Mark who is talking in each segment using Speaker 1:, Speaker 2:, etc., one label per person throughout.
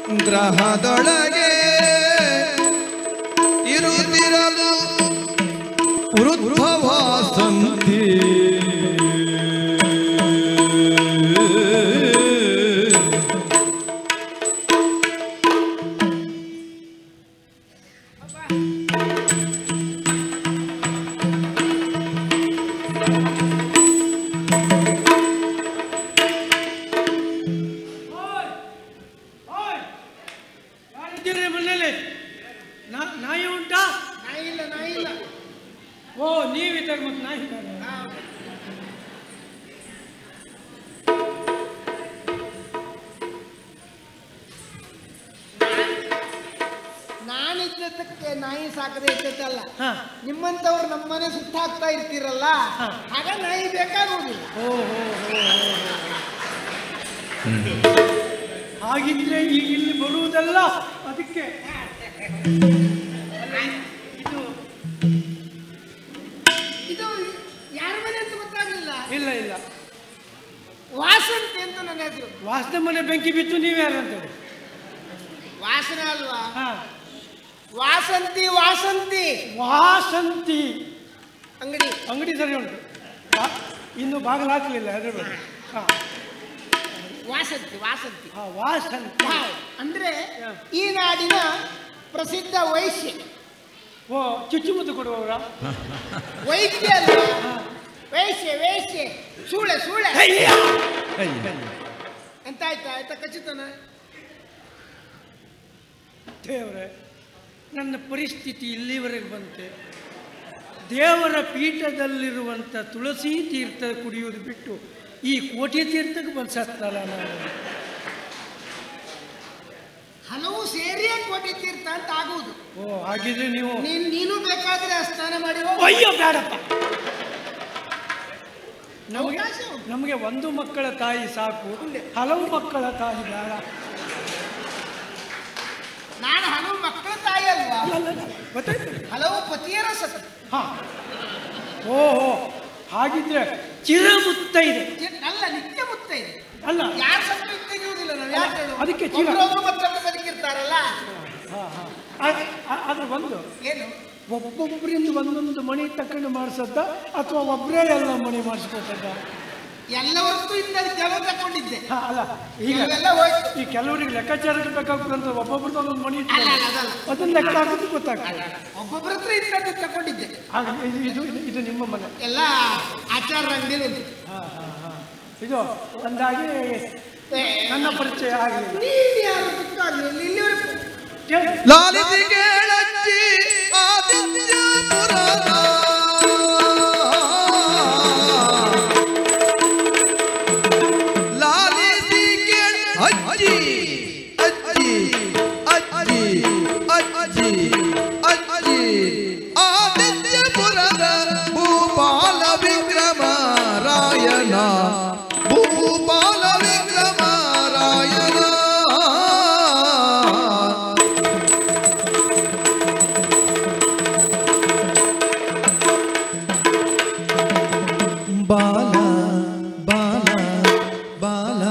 Speaker 1: ಗ್ರಹದೊಳಗೆ ಇರುತ್ತಿರಲು ವೃದ್ಧವಾಸಂತಿ
Speaker 2: ಯಾರಿದ್ದೀರಿ ಮನೇಲಿ ನಾ- ನಾಯಿ ಉಂಟಾ
Speaker 3: ನಾಯಿ ಇಲ್ಲ ನಾಯಿ ಇಲ್ಲ
Speaker 2: ಓ ನೀವಿದ್ದಾಗ ಮತ್ತೆ ನಾಯಿ ಇದ್ದಾರೆ.
Speaker 3: ನಾನಿದ್ದಕ್ಕೆ ನಾಯಿ ಸಾಕದೆ ಇದ್ದದ್ದಲ್ಲ
Speaker 2: ಹಾ
Speaker 3: ನಿಮ್ಮಂತವ್ರು ನಮ್ಮನೆ ಸುತ್ತ ಹಾಕ್ತಾ ಇರ್ತೀರಲ್ಲ
Speaker 2: ಹಾ.
Speaker 3: ಆಗ ನಾಯಿ ಬೇಕಾಗುವುದಿಲ್ಲ
Speaker 2: ಓ ಹೋ ಹೋ ಹೋ, ಹೋ. ಹಾಗಿದ್ರೆ ಈಗ ಇಲ್ಲಿ ಬರುವುದಲ್ಲ ಅದಕ್ಕೆ ಅಲ್ಲ, ಇದು
Speaker 3: ಇದು ಯಾರ ಮನೆ ಅಂತ ಗೊತ್ತಾಗ್ಲಿಲ್ಲ
Speaker 2: ಇಲ್ಲ ಇಲ್ಲ
Speaker 3: ವಾಸಂತಿ ಅಂತ ನನ್ನ ಹೆಸರು
Speaker 2: ವಾಸನೆ ಮನೆ ಬೆಂಕಿ ಬಿತ್ತು ನೀವ್ಯಾರು ಅಂತೇಳಿ
Speaker 3: ವಾಸನೆ ಅಲ್ವಾ
Speaker 2: ಹಾ
Speaker 3: ವಾಸಂತಿ ವಾಸಂತಿ
Speaker 2: ವಾಸಂತಿ
Speaker 3: ಅಂಗಡಿ
Speaker 2: ಅಂಗಡಿ ಸರಿ ಉಂಟು ಬಾ- ಇನ್ನು ಬಾಗಿಲು ಹಾಕಲಿಲ್ಲ ಹೆದರ್ಬೇಡಿ ಹಾ
Speaker 3: ವಾಸಂತಿ ವಾಸಂತಿ
Speaker 2: ಹಾ ವಾಸಂತಿ
Speaker 3: ಹಾ, ಅಂದ್ರೆ ಈ ನಾಡಿನ ಪ್ರಸಿದ್ಧ ವೈಶ್ಯ
Speaker 2: ಓ ಚುಚ್ಚುಮದ್ದು ಕೊಡುವವರ
Speaker 3: ವೈದ್ಯ ಅಲ್ವಾ ವೈಶ್ಯ ವೈಶ್ಯ ಸೂಳೆ ಸೂಳೆ ಎಂತ ಆಯ್ತಾ ಆಯ್ತಾ ಖಚಿತನ
Speaker 2: ದೇವರೇ ನನ್ನ ಪರಿಸ್ಥಿತಿ ಇಲ್ಲಿವರೆಗೆ ಬಂತೆ ದೇವರ ಪೀಠದಲ್ಲಿರುವಂಥ ತುಳಸಿ ತೀರ್ಥ ಕುಡಿಯುವುದು ಬಿಟ್ಟು ಈ ಕೋಟಿ ತೀರ್ಥಕ್ಕೆ ಬಂದು ಸತ್ತಲ್ಲ ನಾನು
Speaker 3: ಹಲವು ಸೇರಿಯೇ ಕೋಟಿ ತೀರ್ಥ ಅಂತ ಆಗುವುದು
Speaker 2: ಓ ಹಾಗಿದ್ರೆ ನೀವು
Speaker 3: ನೀನ್ ನೀನು ಬೇಕಾದ್ರೆ ಸ್ನಾನ ಮಾಡಿ ಹೋಗು.
Speaker 2: ಅಯ್ಯೋ ಬೇಡಪ್ಪ ನಮಗೆ
Speaker 3: ಅವಕಾಶ ಉಂಟು.
Speaker 2: ನಮಗೆ ಒಂದು ಮಕ್ಕಳ ತಾಯಿ ಸಾಕು ಹಲವು ಮಕ್ಕಳ ತಾಯಿ ಬೇಡ
Speaker 3: ನಾನು ಹಲವು ಮಕ್ಕಳ ತಾಯಿ ಅಲ್ವಾ
Speaker 2: ಅಲ್ಲ, ಅಲ್ಲ, ಅಲ್ಲ, ಗೊತ್ತಾಯ್ತು
Speaker 3: ಹಲವು ಪತಿಯರ ಸತ
Speaker 2: ಹಾ ಓಹೋ ಹಾಗಿದ್ರೆ ಚಿರಮುತ್ತೈದೆ
Speaker 3: ಚಿ- ಅಲ್ಲ ನಿತ್ಯ ಮುತ್ತ ಇದೆ
Speaker 2: ಅಲ್ಲ
Speaker 3: ಯಾರು ಸತ್ತು ತೆಗೆಯುವುದಿಲ್ಲ ನಾವು ಯಾಕೆ ಹೇಳು?
Speaker 2: ಅದಕ್ಕೆ ಚಿರ-
Speaker 3: ಒಬ್ರೊಬ್ರು ಮತ್ತೊಬ್ರು ಬದುಕಿರ್ತಾರಲ್ಲ
Speaker 2: ಹಾ, ಹಾ. ಆ- ಆ- ಆದ್ರೆ ಒಂದು
Speaker 3: ಏನು
Speaker 2: ಒಬ್ಬೊಬ್ಬರಿಂದ ಒಂದೊಂದು ಮಣಿ ತಕೊಂಡು ಮಾಡಿಸದ್ದ ಅಥವಾ ಒಬ್ಬರೇ ಎಲ್ಲ ಮಣಿ ಮಾಡಿಸ್ಕೊತದ್ದ
Speaker 3: ಎಲ್ಲವರ್ತೂ ಇನ್ನ ಕೆಲವು ತಕೊಂಡಿದ್ದೆ
Speaker 2: ಹಾ, ಅಲ್ಲ ಈಗ
Speaker 3: ಕೆಲವೆಲ್ಲ ಹೋಯ್ತು
Speaker 2: ಈ ಕೆಲವರಿಗೆ ಲೆಕ್ಕಾಚಾರಕ್ಕೆ ಬೇಕಾಗ್ತದೆ ಒಬ್ಬೊಬ್ರದ್ದು ಒಂದೊಂದು ಮಣಿ
Speaker 3: ಅಲ್ಲ,
Speaker 2: ಇಟ್ಕೊಂಡು
Speaker 3: ಅಲ್ಲ, ಅದಲ್ಲ.
Speaker 2: ಅದನ್ನ ಲೆಕ್ಕ ಹಾಕೋದು ಗೊತ್ತಾಗ್ತದೆ
Speaker 3: ಒಬ್ಬೊಬ್ಬರ ಹತ್ರ ಇದ್ದದ್ದು ತಕೊಂಡಿದ್ದೆ
Speaker 2: ಆಗ ಇದು ಇದು ಇದು- ಇದು ನಿಮ್ಮ ಮನೆ
Speaker 3: ಎಲ್ಲ ಆಚಾರ ಅಂಗಡಿಯಲ್ಲಿ ಉಂಟು
Speaker 2: ಹಾ ಹಾ ಹಾ ಇದು ಒಂದಾಗಿ ನನ್ನ ಪರಿಚಯ ಆಗಲಿಲ್ಲ
Speaker 3: ನೀನ್ ಯಾರು ಗೊತ್ತಾಗ್ಲಿಲ್ಲ ಇಲ್ಲಿವರೆಗೂ
Speaker 2: ಕೇಳಿ
Speaker 1: ಲಾಲಿಸಿ ಕೇಳಚ್ಚಿ ಆದಿತ್ಯಪುರದ ಲಾಲಿಸಿ ಕೇಳ ಅಜ್ಜಿ ಅಜ್ಜಿ ಅಜ್ಜಿ ಅಜ್ಜಿ ಅಜ್ಜಿ ಆದಿತ್ಯಪುರದ ಭೂಪಾಲ ವಿಕ್ರಮ ರಾಯನ ಭೂಪಾಲ ವಿಕ್ರಮ ರಾಯನ ಬಾಲ ಬಾಲ ಬಾಲ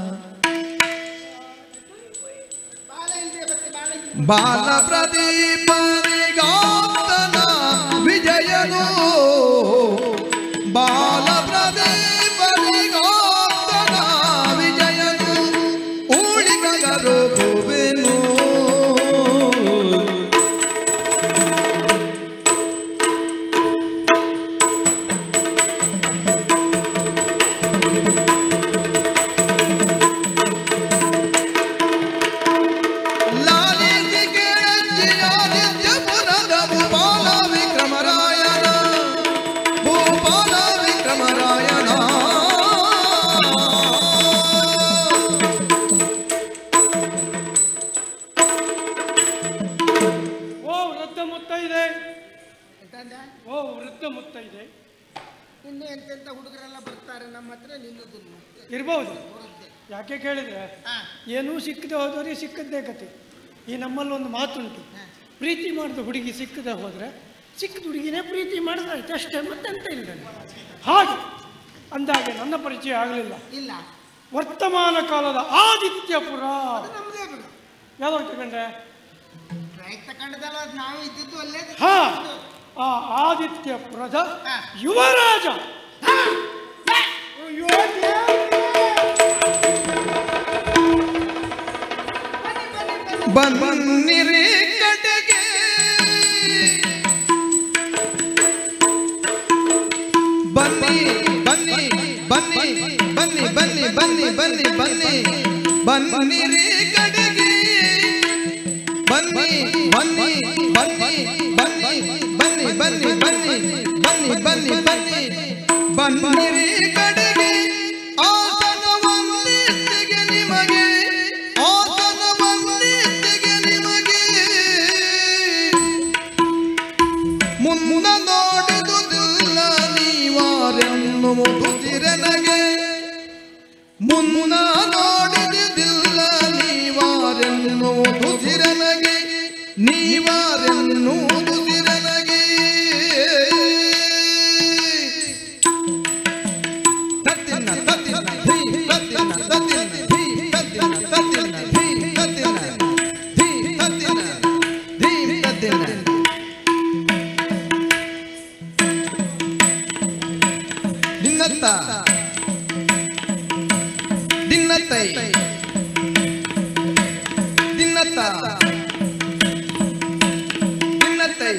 Speaker 3: ಬಾಲ ಇಲ್ದೆ ಮತ್ತೆ ಬಾಲ ಇಲ್ದೆ.
Speaker 1: ಬಾಲ ಪ್ರದೀಪನಿಗಾತನ ವಿಜಯನು ಬಾಲ ಪ್ರದೀಪನಿಗಾತನ ವಿಜಯನು ಉಳಿಗರು ಗೋವೆನು ಲಾಲಿಸಿ ಕೇಳಚ್ಚಿನ ನಿತ್ಯಪುರದ ಭೂಪಾಲ ವಿಕ್ರಮರಾಯನ ಭೂಪಾಲ ವಿಕ್ರಮರಾಯನ
Speaker 2: ಓ ವೃದ್ಧ ಮುತ್ತ ಇದೆ
Speaker 3: ಎಂತಂದ?
Speaker 2: ಓ ವೃದ್ಧ ಮುತ್ತ ಇದೆ
Speaker 3: ಇನ್ನು ಎಂತೆಂತ ಹುಡುಗರೆಲ್ಲ ಬರ್ತಾರೆ ನಮ್ಮ ಹತ್ರ ನಿಲ್ಲುದು ಮತ್ತೆ
Speaker 2: ಇರ್ಬೋದು
Speaker 3: ಬರುತ್ತೆ.
Speaker 2: ಯಾಕೆ ಕೇಳಿದ್ರೆ
Speaker 3: ಹಾ,
Speaker 2: ಏನೂ ಸಿಕ್ಕದೆ ಹೋದವರಿಗೆ ಸಿಕ್ಕದ್ದೇ ಕತೆ ಈ ನಮ್ಮಲ್ಲಿ ಒಂದು ಮಾತುಂಟು
Speaker 3: ಹಾ.
Speaker 2: ಪ್ರೀತಿ ಮಾಡಿದ ಹುಡುಗಿ ಸಿಕ್ಕದೆ ಹೋದ್ರೆ ಸಿಕ್ಕದ ಹುಡುಗಿನೇ ಪ್ರೀತಿ ಮಾಡಿದ್ರಾಯ್ತು ಅಷ್ಟೇ ಮತ್ತೆಂತ ಇಲ್ಲ ಹಾಗೆ ಅಂದಾಗೆ ನನ್ನ ಪರಿಚಯ ಆಗಲಿಲ್ಲ
Speaker 3: ಇಲ್ಲ
Speaker 2: ವರ್ತಮಾನ ಕಾಲದ ಆದಿತ್ಯಪುರ
Speaker 3: ಅದು ನಮ್ದೇ ಬಿಡು
Speaker 2: ಯಾವ್ದು ತಗೊಂಡೆ
Speaker 3: ರೈತ ಕಂಡದಲ್ಲ ಅದು ನಾವು ಇದ್ದದ್ದು ಅಲ್ಲೇ
Speaker 2: ಹಾ ಆ ಆದಿತ್ಯ ಪ್ರಧ
Speaker 3: ಹಾ.
Speaker 2: ಯುವರಾಜ
Speaker 3: ಅಯ್ಯೋ ದೇವ್ರೇ. ಬನ್ನಿ, ಬನ್ನಿ, ಬನ್ನಿ.
Speaker 1: ಬನ್ನಿರಿ ಕಡೆಗೆ ಬನ್ನಿ ಬನ್ನಿ ಬನ್ನಿ ಬನ್ನಿ ಬನ್ನಿ ಬನ್ನಿ ಬನ್ನಿ ಬನ್ನಿ ಬನ್ನಿರಿ ಕಡೆಗೆ ಬನ್ನಿ ಬನ್ನಿ ಬನ್ನಿ ಬನ್ನಿ ಬನ್ನಿ ಬನ್ನಿ ಬನ್ನಿ ಬನ್ನಿ ಬನ್ನಿ ಬನ್ನಿ ಬನ್ನಿರಿ ಕಡೆಗೆ ಆಸನವನ್ನಿತ್ತಿಗೆ ನಿಮಗೆ ಆಸನವನ್ನಿತ್ತಿಗೆ ನಿಮಗೆ ಮುನ್ನ ನೋಡುವುದಿಲ್ಲ ನೀವಾರೆನ್ನುವುದು ತಿರನಗೆ ಮುನ್ನ ನೋಡುವುದಿಲ್ಲ ನೀವಾರೆನ್ನುವುದು ತಿರನಗೆ ನೀವಾರೆನ್ನುವುದು ತಿರನಗೆ ತತ್ತಿನ ತತ್ತಿನ ಧೀ ತತ್ತಿನ ತತ್ತಿನ ಧೀ ತತ್ತಿನ ತತ್ತಿನ ಧೀ ತತ್ತಿನ ಧೀ ತತ್ತಿನ ಧೀ ತತ್ತಿನ ದಿನ್ನತ್ತ ದಿನ್ನತ್ತೈ ದಿನ್ನತ್ತ ದಿನ್ನತ್ತೈ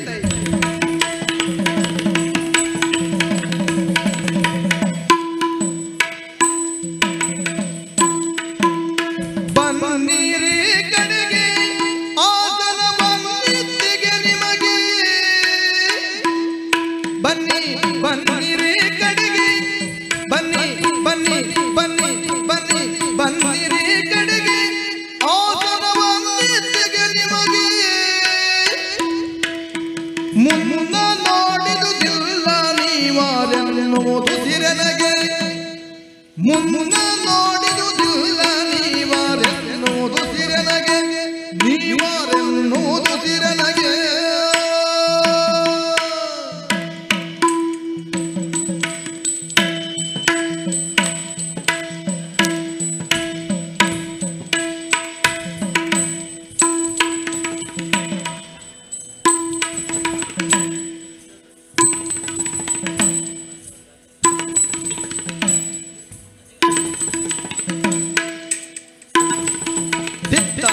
Speaker 1: ಬನ್ನಿರಿ ಕಡೆಗೆ ಆಸನ ಬಂದಿತ್ತಿಗೆ ನಿಮಗೆ ಬನ್ನಿ ಬನ್ನಿರಿ ಕಡೆಗೆ ಬನ್ನಿ ಬನ್ನಿ ಬನ್ನಿ ಬನ್ನಿ ಬನ್ನಿರಿ ಕಡೆಗೆ ಆಸನ ಬಂದಿತ್ತಿಗೆ ನಿಮಗೆ ಮುನ್ನ ನೋಡಿದುದಿಲ್ಲ ನೀವಾರೆನ್ನುವುದು ಸಿರನಗೆ ಮುನ್ನ ನೋಡಿದುದಿಲ್ಲ ನೀವಾರೆನ್ನುವುದು ಸಿರನಗೆ ನೀವಾರೆನ್ನುವುದು ಸಿರನಗೆ ದಿತ್ತ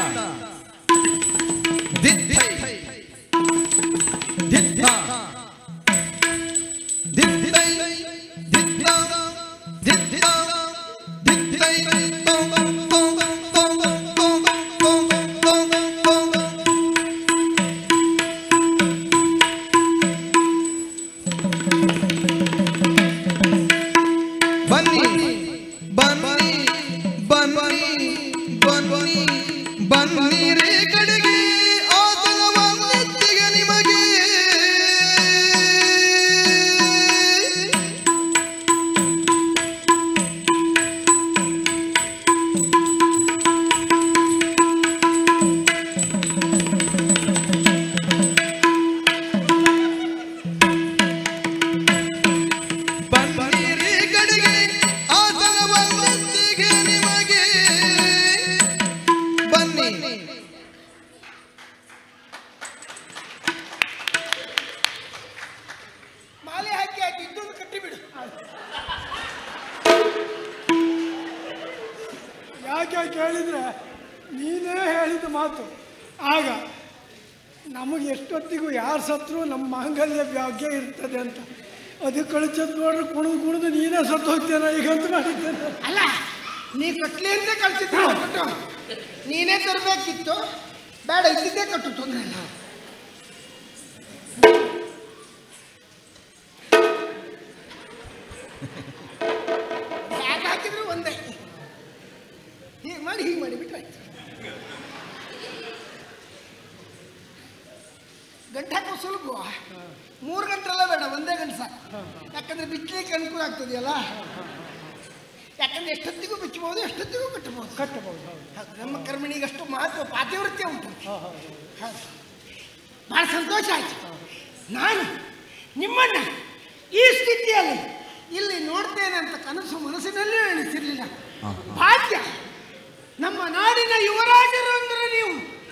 Speaker 1: ದಿತ್ತೈ ದಿತ್ತ ದಿತ್ತೈ ದಿತ್ತ ದಿತ್ತ ದಿತ್ತೈ ತೊಂ ತೊಂ ತೊಂ ತೊಂ ತೊಂ ತೊಂ ತೊಂ ಬನ್ನಿ ಬನ್ನಿ ಬನ್ನಿ ಬನ್ನಿ ಬನ್ನಿರಿ ಕಡೆಗೆ ಆಸನವನ್ನೆತ್ತಿಗೆ ನಿಮಗೆ ಬನ್ನಿರಿ ಕಡೆಗೆ ಆಸನವನ್ನೆತ್ತಿಗೆ ನಿಮಗೆ ಬನ್ನಿ
Speaker 3: ಮಾಲೆ ಹಾಕಿ ಹಾಕಿ ಇದ್ದೊಂದು ಕಟ್ಟಿಬಿಡು
Speaker 2: ಯಾಕೆ ಕೇಳಿದ್ರೆ ನೀನೇ ಹೇಳಿದ ಮಾತು ಆಗ ನಮಗೆ ಎಷ್ಟೊತ್ತಿಗೂ ಯಾರು ಸತ್ರು ನಮ್ಮ ಮಾಂಗಲ್ಯ ಭಾಗ್ಯ ಇರ್ತದೆ ಅಂತ ಅದು ಕಳಿಸೋದು ನೋಡ್ರೆ ಕುಣಿದು ಕುಣಿದು ನೀನೇ ಸತ್ತು ಹೋಗ್ತೇನ ಈಗ ಅಂತ ಮಾಡಿದ್ದೇನೆ
Speaker 3: ಅಲ್ಲ ನೀ ಕಟ್ಲಿ ಅಂತ ಕಳ್ಸಿದ್ರು ಕಟ್ಟು ನೀನೇ ತರಬೇಕಿತ್ತು ಬೇಡ ಇದ್ದಿದ್ದೇ ಕಟ್ಟು ತೊಂದರೆ ಇಲ್ಲ ಯಾಕೆ ಹಾಕಿದ್ರು ಒಂದೇ ಹೀಗೆ ಮಾಡಿ ಹೀಗೆ ಮಾಡಿ ಬಿಟ್ರೆ ಆಯ್ತು ಗಂಟೆ ಹಾಕೋ ಸುಲಭ ಮೂರು ಗಂಟೆಲ್ಲ ಬೇಡ ಒಂದೇ ಗಂಟೆ ಸಾಕು ಯಾಕಂದ್ರೆ ಬಿಚ್ಚಲಿಕ್ಕೆ ಅನುಕೂಲ ಆಗ್ತದೆಯಲ್ಲ ಯಾಕಂದ್ರೆ ಎಷ್ಟೊತ್ತಿಗೂ ಬಿಚ್ಚಬಹುದು ಎಷ್ಟೊತ್ತಿಗೂ ಕಟ್ಟಬಹುದು
Speaker 2: ಕಟ್ಟಬಹುದು ಹೌದು
Speaker 3: ಹೌದು, ನಮ್ಮ ಕರ್ಮಣಿಗೆ ಅಷ್ಟು ಮಹತ್ವ ಪಾತಿವೃತ್ಯ ಉಂಟು
Speaker 2: ಹಾಂ ಹೌದು
Speaker 3: ಹೌದು. ಬಹಳ ಸಂತೋಷ ಆಯ್ತು ನಾನು ನಿಮ್ಮನ್ನ ಈ ಸ್ಥಿತಿಯಲ್ಲಿ ಇಲ್ಲಿ ನೋಡ್ತೇನೆ ಅಂತ ಕನಸು ಮನಸ್ಸಿನಲ್ಲೂ ಎಣಿಸಿರ್ಲಿಲ್ಲ ಭಾಗ್ಯ ನಮ್ಮ ನಾಡಿನ ಯುವರಾಜರು ಅಂದ್ರೆ ನೀವು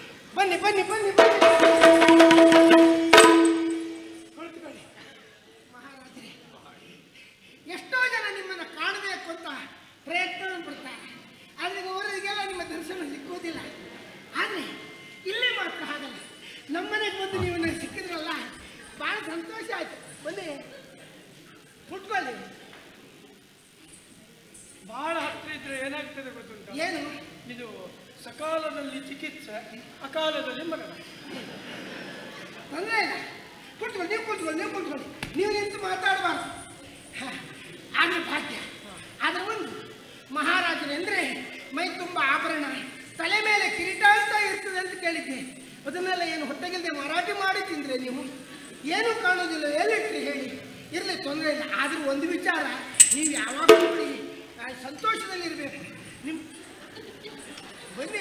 Speaker 3: ನಮ್ಮನೆಗೆ ಬಂದು ನೀವು ನನಗೆ ಸಿಕ್ಕಿದ್ರಲ್ಲ ಭಾಳ ಸಂತೋಷ ಆಯ್ತು ಬನ್ನಿ ಕುಟ್ಕೊಳ್ಳಿ
Speaker 2: ಬಹಳ ಹತ್ರ ಇದ್ರೆ ಏನಾಗ್ತದೆ ಗೊತ್ತುಂಟ
Speaker 3: ಏನು
Speaker 2: ಇದು ಸಕಾಲದಲ್ಲಿ ಚಿಕಿತ್ಸೆ ಅಕಾಲದಲ್ಲಿ ಮರಣ
Speaker 3: ತೊಂದರೆ ಇಲ್ಲ ಕುತ್ಕೊಳ್ಳಿ ನೀವು ಕುತ್ಕೊಳ್ಳಿ ನೀವು ಕುತ್ಕೊಳ್ಳಿ ನೀವು ನಿಂತು ಮಾತಾಡಬಾರ್ದು ಆದರೆ ಭಾಗ್ಯ ಅದರ ಒಂದು ಮಹಾರಾಜರು ಅಂದರೆ ಮೈ ತುಂಬ ಆಭರಣ ತಲೆ ಮೇಲೆ ಕಿರೀಟ ಅಂತ ಇರ್ತದೆ ಅಂತ ಕೇಳಿದ್ದೆ ಅದನ್ನೆಲ್ಲ ಏನು ಹೊಟ್ಟೆಗಿಲ್ಲದೆ ಮಾರಾಟ ಮಾಡಿ ತಿಂದ್ರೆ ನೀವು ಏನೂ ಕಾಣೋದಿಲ್ಲ ಎಲ್ಲಿಟ್ರಿ ಹೇಳಿ ಇರಲಿ ತೊಂದರೆ ಇಲ್ಲ ಆದರೂ ಒಂದು ವಿಚಾರ ನೀವು ಯಾವಾಗ ನೋಡಿ ಆ, ಸಂತೋಷದಲ್ಲಿರಬೇಕು ನಿಮ್ಮ ಬನ್ನಿ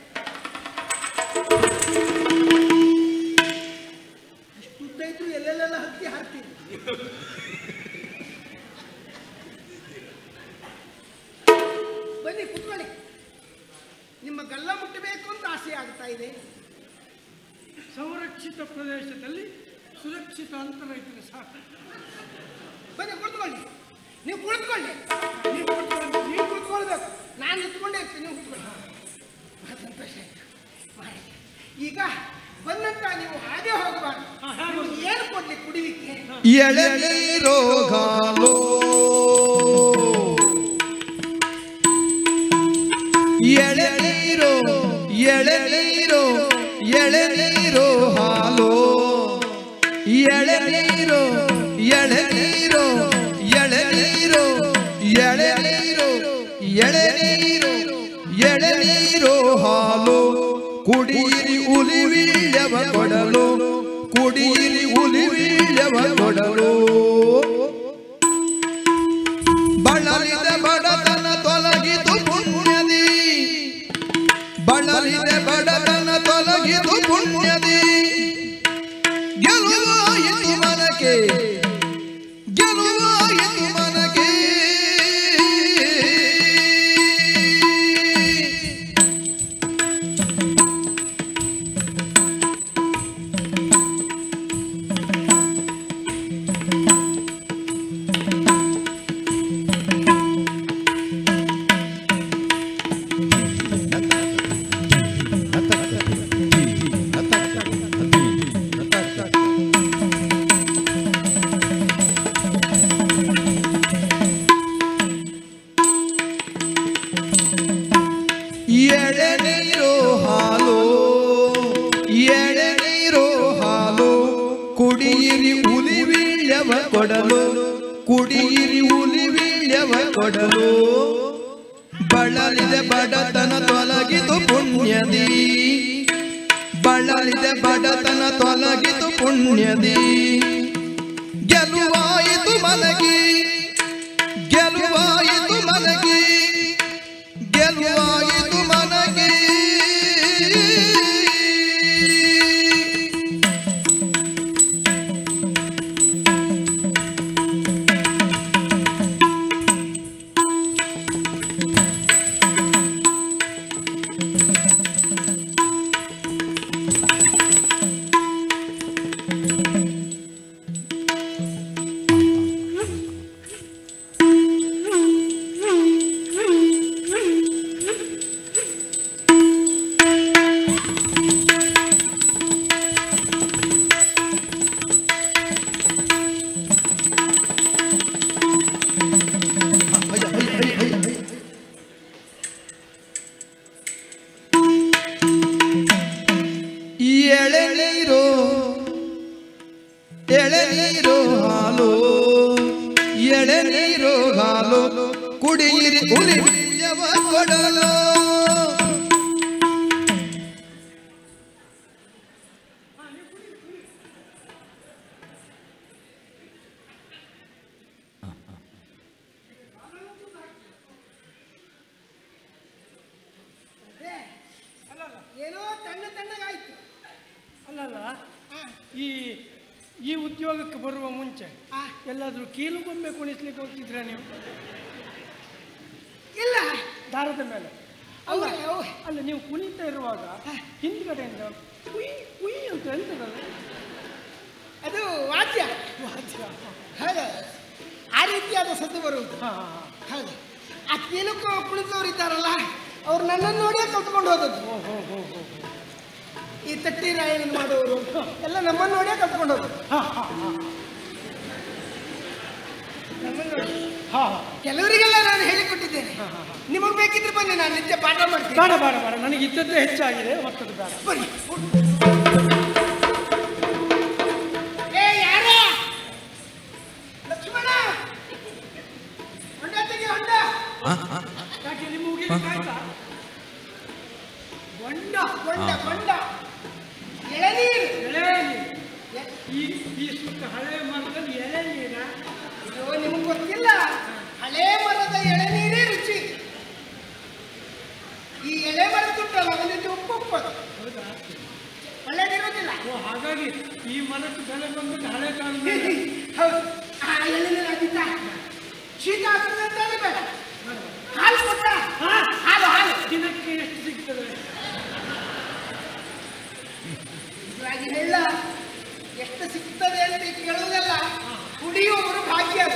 Speaker 3: ಇಷ್ಟು ಉದ್ದ ಇದ್ರು ಎಲ್ಲೆಲ್ಲೆಲ್ಲ ಹತ್ತಿ ಹಾಕ್ತೀರಿ ಬನ್ನಿ ಕುತ್ಕೊಳ್ಳಿ ನಿಮ್ಮ ಗಲ್ಲ ಮುಟ್ಟಬೇಕು ಅಂತ ಆಸೆ ಆಗ್ತಾ ಇದೆ
Speaker 2: ಸಂರಕ್ಷಿತ ಪ್ರದೇಶದಲ್ಲಿ ಸುರಕ್ಷಿತ ಅಂತರ ಇದ್ರೆ ಸಾಕು
Speaker 3: ಬನ್ನಿ ಕುಳಿತುಕೊಳ್ಳಿ ನೀವು ಕುಳಿತುಕೊಳ್ಳಿ ನೀವು ಕುಳಿತುಕೊಳ್ಳಿ ನೀವು ಕುಳಿತುಕೊಳ್ಬೇಕು ನಾನು ನಿಂತ್ಕೊಂಡೇ ಇರ್ತೀನಿ ನೀವು ಕುತ್ಕೊಳ್ಳಿ ಬಹಳ ಸಂತೋಷ ಆಯ್ತು ಮಹಾರಾಜ. ಈಗ ಬಂದಂತ ನೀವು ಹಾಗೆ ಹೋಗಬಾರ್ದು ನಿಮ್ಗೆ ಏನು ಕೊಡ್ಲಿ ಕುಡಿಲಿಕ್ಕೆ
Speaker 1: ಎಳೆನೀರೋ ಹಾಲು ಎಳೆನೀರು ಎಳೆನೀರು ಎಳೆನೀರು ಹಾಲು ಎಳೆನೀರು ಎಳೆನೀರು ಎಳೆನೀರು ಎಳೆನೀರು ಎಳೆನೀರು ಎಳೆನೀರು ಹಾಲು ಕುಡಿಯಿರಿ ಉಲಿವೀಳ್ಯವ ಕೊಡಲು ಕುಡಿಯಿರಿ ಉಲಿವೀಳ್ಯವ ಕೊಡಲು ಬಳಲಿದ ಬಡತನ ತೊಲಗಿತು ಪುಣ್ಯದಿ ಬಳಲಿದ ಬಡತನ ತೊಲಗಿತು ಪುಣ್ಯದಿ ಗೆಲುವಾಯಿತು ಮನಕ್ಕೆ ಗೆಲುವಾಯಿತು ಮನಕ್ಕೆ ಎಳೆನೀರು ಹಾಲು ಎಳೆನೀರು ಹಾಲು ಕುಡಿಯಿರಿ ಉಲಿವೀಳ್ಯವ ಕೊಡಲು ಕುಡಿಯಿರಿ ಉಲಿವೀಳ್ಯವ ಕೊಡಲು ಬಳಲಿದ ಬಡತನ ತೊಲಗಿತು ಪುಣ್ಯದಿ ಬಳಲಿದ ಬಡತನ ತೊಲಗಿತು ಪುಣ್ಯದಿ ಗೆಲುವಾಯಿತು ಮನಗಿ ಗೆಲುವಾಯಿತು ಮನಗಿ ಗೆಲುವಾಯಿತು ಮನಗೆ ಎಳೆನೀರು ಎಳೆನೀರು ಹಾಲು ಎಳೆನೀರು ಹಾಲು ಕುಡಿಯಿರಿ ಉಲಿಯವ ಕೊಡಲು
Speaker 3: ಅದೇ ಏನೋ ತಣ್ಣ ತಣ್ಣಗಾಯ್ತು
Speaker 2: ಅಲ್ಲಲ್ಲ
Speaker 3: ಆ,
Speaker 2: ಈ ಈ ಉದ್ಯೋಗಕ್ಕೆ ಬರುವ ಮುಂಚೆ
Speaker 3: ಆ,
Speaker 2: ಎಲ್ಲಾದ್ರೂ ಕೀಲುಗೊಂಬೆ ಕುಣಿಸ್ಲಿಕ್ಕೆ ಹೋಗ್ತಿದ್ರ ನೀವು
Speaker 3: ಇಲ್ಲ
Speaker 2: ದಾರದ ಮೇಲೆ
Speaker 3: ಅವ್ರೆ, ಅವ್ರೆ.
Speaker 2: ಅಲ್ಲ ನೀವು ಕುಣಿತಾ ಇರುವಾಗ ಹಿಂದ್ಗಡೆಯಿಂದ ಕುಯ್ ಕುಯ್ ಅಂತ ಎಂತದಲ್ಲ
Speaker 3: ಅದು ವಾದ್ಯ
Speaker 2: ವಾದ್ಯ.
Speaker 3: ಹೌದು ಆ ರೀತಿಯಾದ ಸದ್ದು ಬರುವುದು
Speaker 2: ಹಾ, ಹಾ, ಹಾ.
Speaker 3: ಹೌದು ಆ ಕೀಲಕ್ಕೆ ಕುಳಿತವ್ರು ಇದ್ದಾರಲ್ಲ ಅವ್ರು ನನ್ನನ್ನು ನೋಡಿಯೇ ಕಲ್ತ್ಕೊಂಡು ಹೋದದ್ದು
Speaker 2: ಓ, ಹೋ, ಹೋ, ಹೋ, ಹೋ.
Speaker 3: ಈ ತಟ್ಟಿ ರಾಯಣ ಮಾಡುವವರು ಎಲ್ಲ ನಮ್ಮನ್ನು ನೋಡೇ ಕಲ್ತ್ಕೊಂಡು ಹೋದ್ರು
Speaker 2: ಹಾ ಹಾ
Speaker 3: ನಮ್ಮನ್ನು ನೋಡಿ
Speaker 2: ಹಾ
Speaker 3: ಕೆಲವರಿಗೆಲ್ಲ ನಾನು ಹೇಳಿಕೊಟ್ಟಿದ್ದೇನೆ ನಿಮಗೆ ಬೇಕಿದ್ರೆ ಬನ್ನಿ ನಾನು ನಿತ್ಯ ಪಾಠ ಮಾಡ್ತೀನಿ
Speaker 2: ಬೇಡ ಬೇಡ ಬೇಡ ನನಗೆ ಇದ್ದದ್ದೇ ಹೆಚ್ಚಾಗಿದೆ ಮತ್ತದು ಬೇಡ
Speaker 3: ಬನ್ನಿ ಏ ಯಾರ ಲಕ್ಷ್ಮಣ ಹೊಂಡ ತೆಗಿ ಹೊಂಡ
Speaker 2: ಯಾಕೆ ನಿಮ್ಮ ಮುಗಿಲಿಕ್ಕೆ ಆಯ್ತಾ
Speaker 3: ಹೊಂಡ ಹೊಂಡ ಹೊಂಡ ಎಳನೀರು
Speaker 2: ಎಳೆ ನೀರು. ಈ ಈ ಸುತ್ತ ಹಳೆ ಮರದಲ್ಲಿ ಎಳೆ ನೀರ
Speaker 3: ಅಯ್ಯೋ ನಿಮ್ಗೆ ಗೊತ್ತಿಲ್ಲ ಹಳೇ ಮರದ ಎಳೆನೀರೇ ರುಚಿ ಈ ಎಳೆ ಮರ ತುಟ್ಟಲ್ಲ ಒಂದಿಟ್ಟು ಉಪ್ಪು ಉಪ್ಪದು
Speaker 2: ಹೌದಾ
Speaker 3: ಒಳ್ಳೆದಿರೋದಿಲ್ಲ
Speaker 2: ಓ ಹಾಗಾಗಿ ಈ ಮರಕ್ಕೆ ಬೆಲೆ ಬಂದ್ಬಿಟ್ಟು ಹಳೆ ಕಾಲದಲ್ಲಿ
Speaker 3: ಹೌದು ಆ ಎಳೆನೀರು ಅದಿಲ್ಲ ಶೀತ ಆಗ್ತದೆ ಅಂತಾನೆ ಬೇಡ ಹಾಲು ಕೊಟ್ಟ ಹಾಲು ಹಾಲು
Speaker 2: ದಿನಕ್ಕೆ ಎಷ್ಟು ಸಿಗ್ತದೆ
Speaker 3: ಇದ್ರಾಗಿ ಹೇಳ ಎಷ್ಟು ಸಿಗ್ತದೆ ಅಂತ ಕೇಳುವುದಲ್ಲ ಕುಡಿಯುವವರು ಭಾಗ್ಯ ಅದು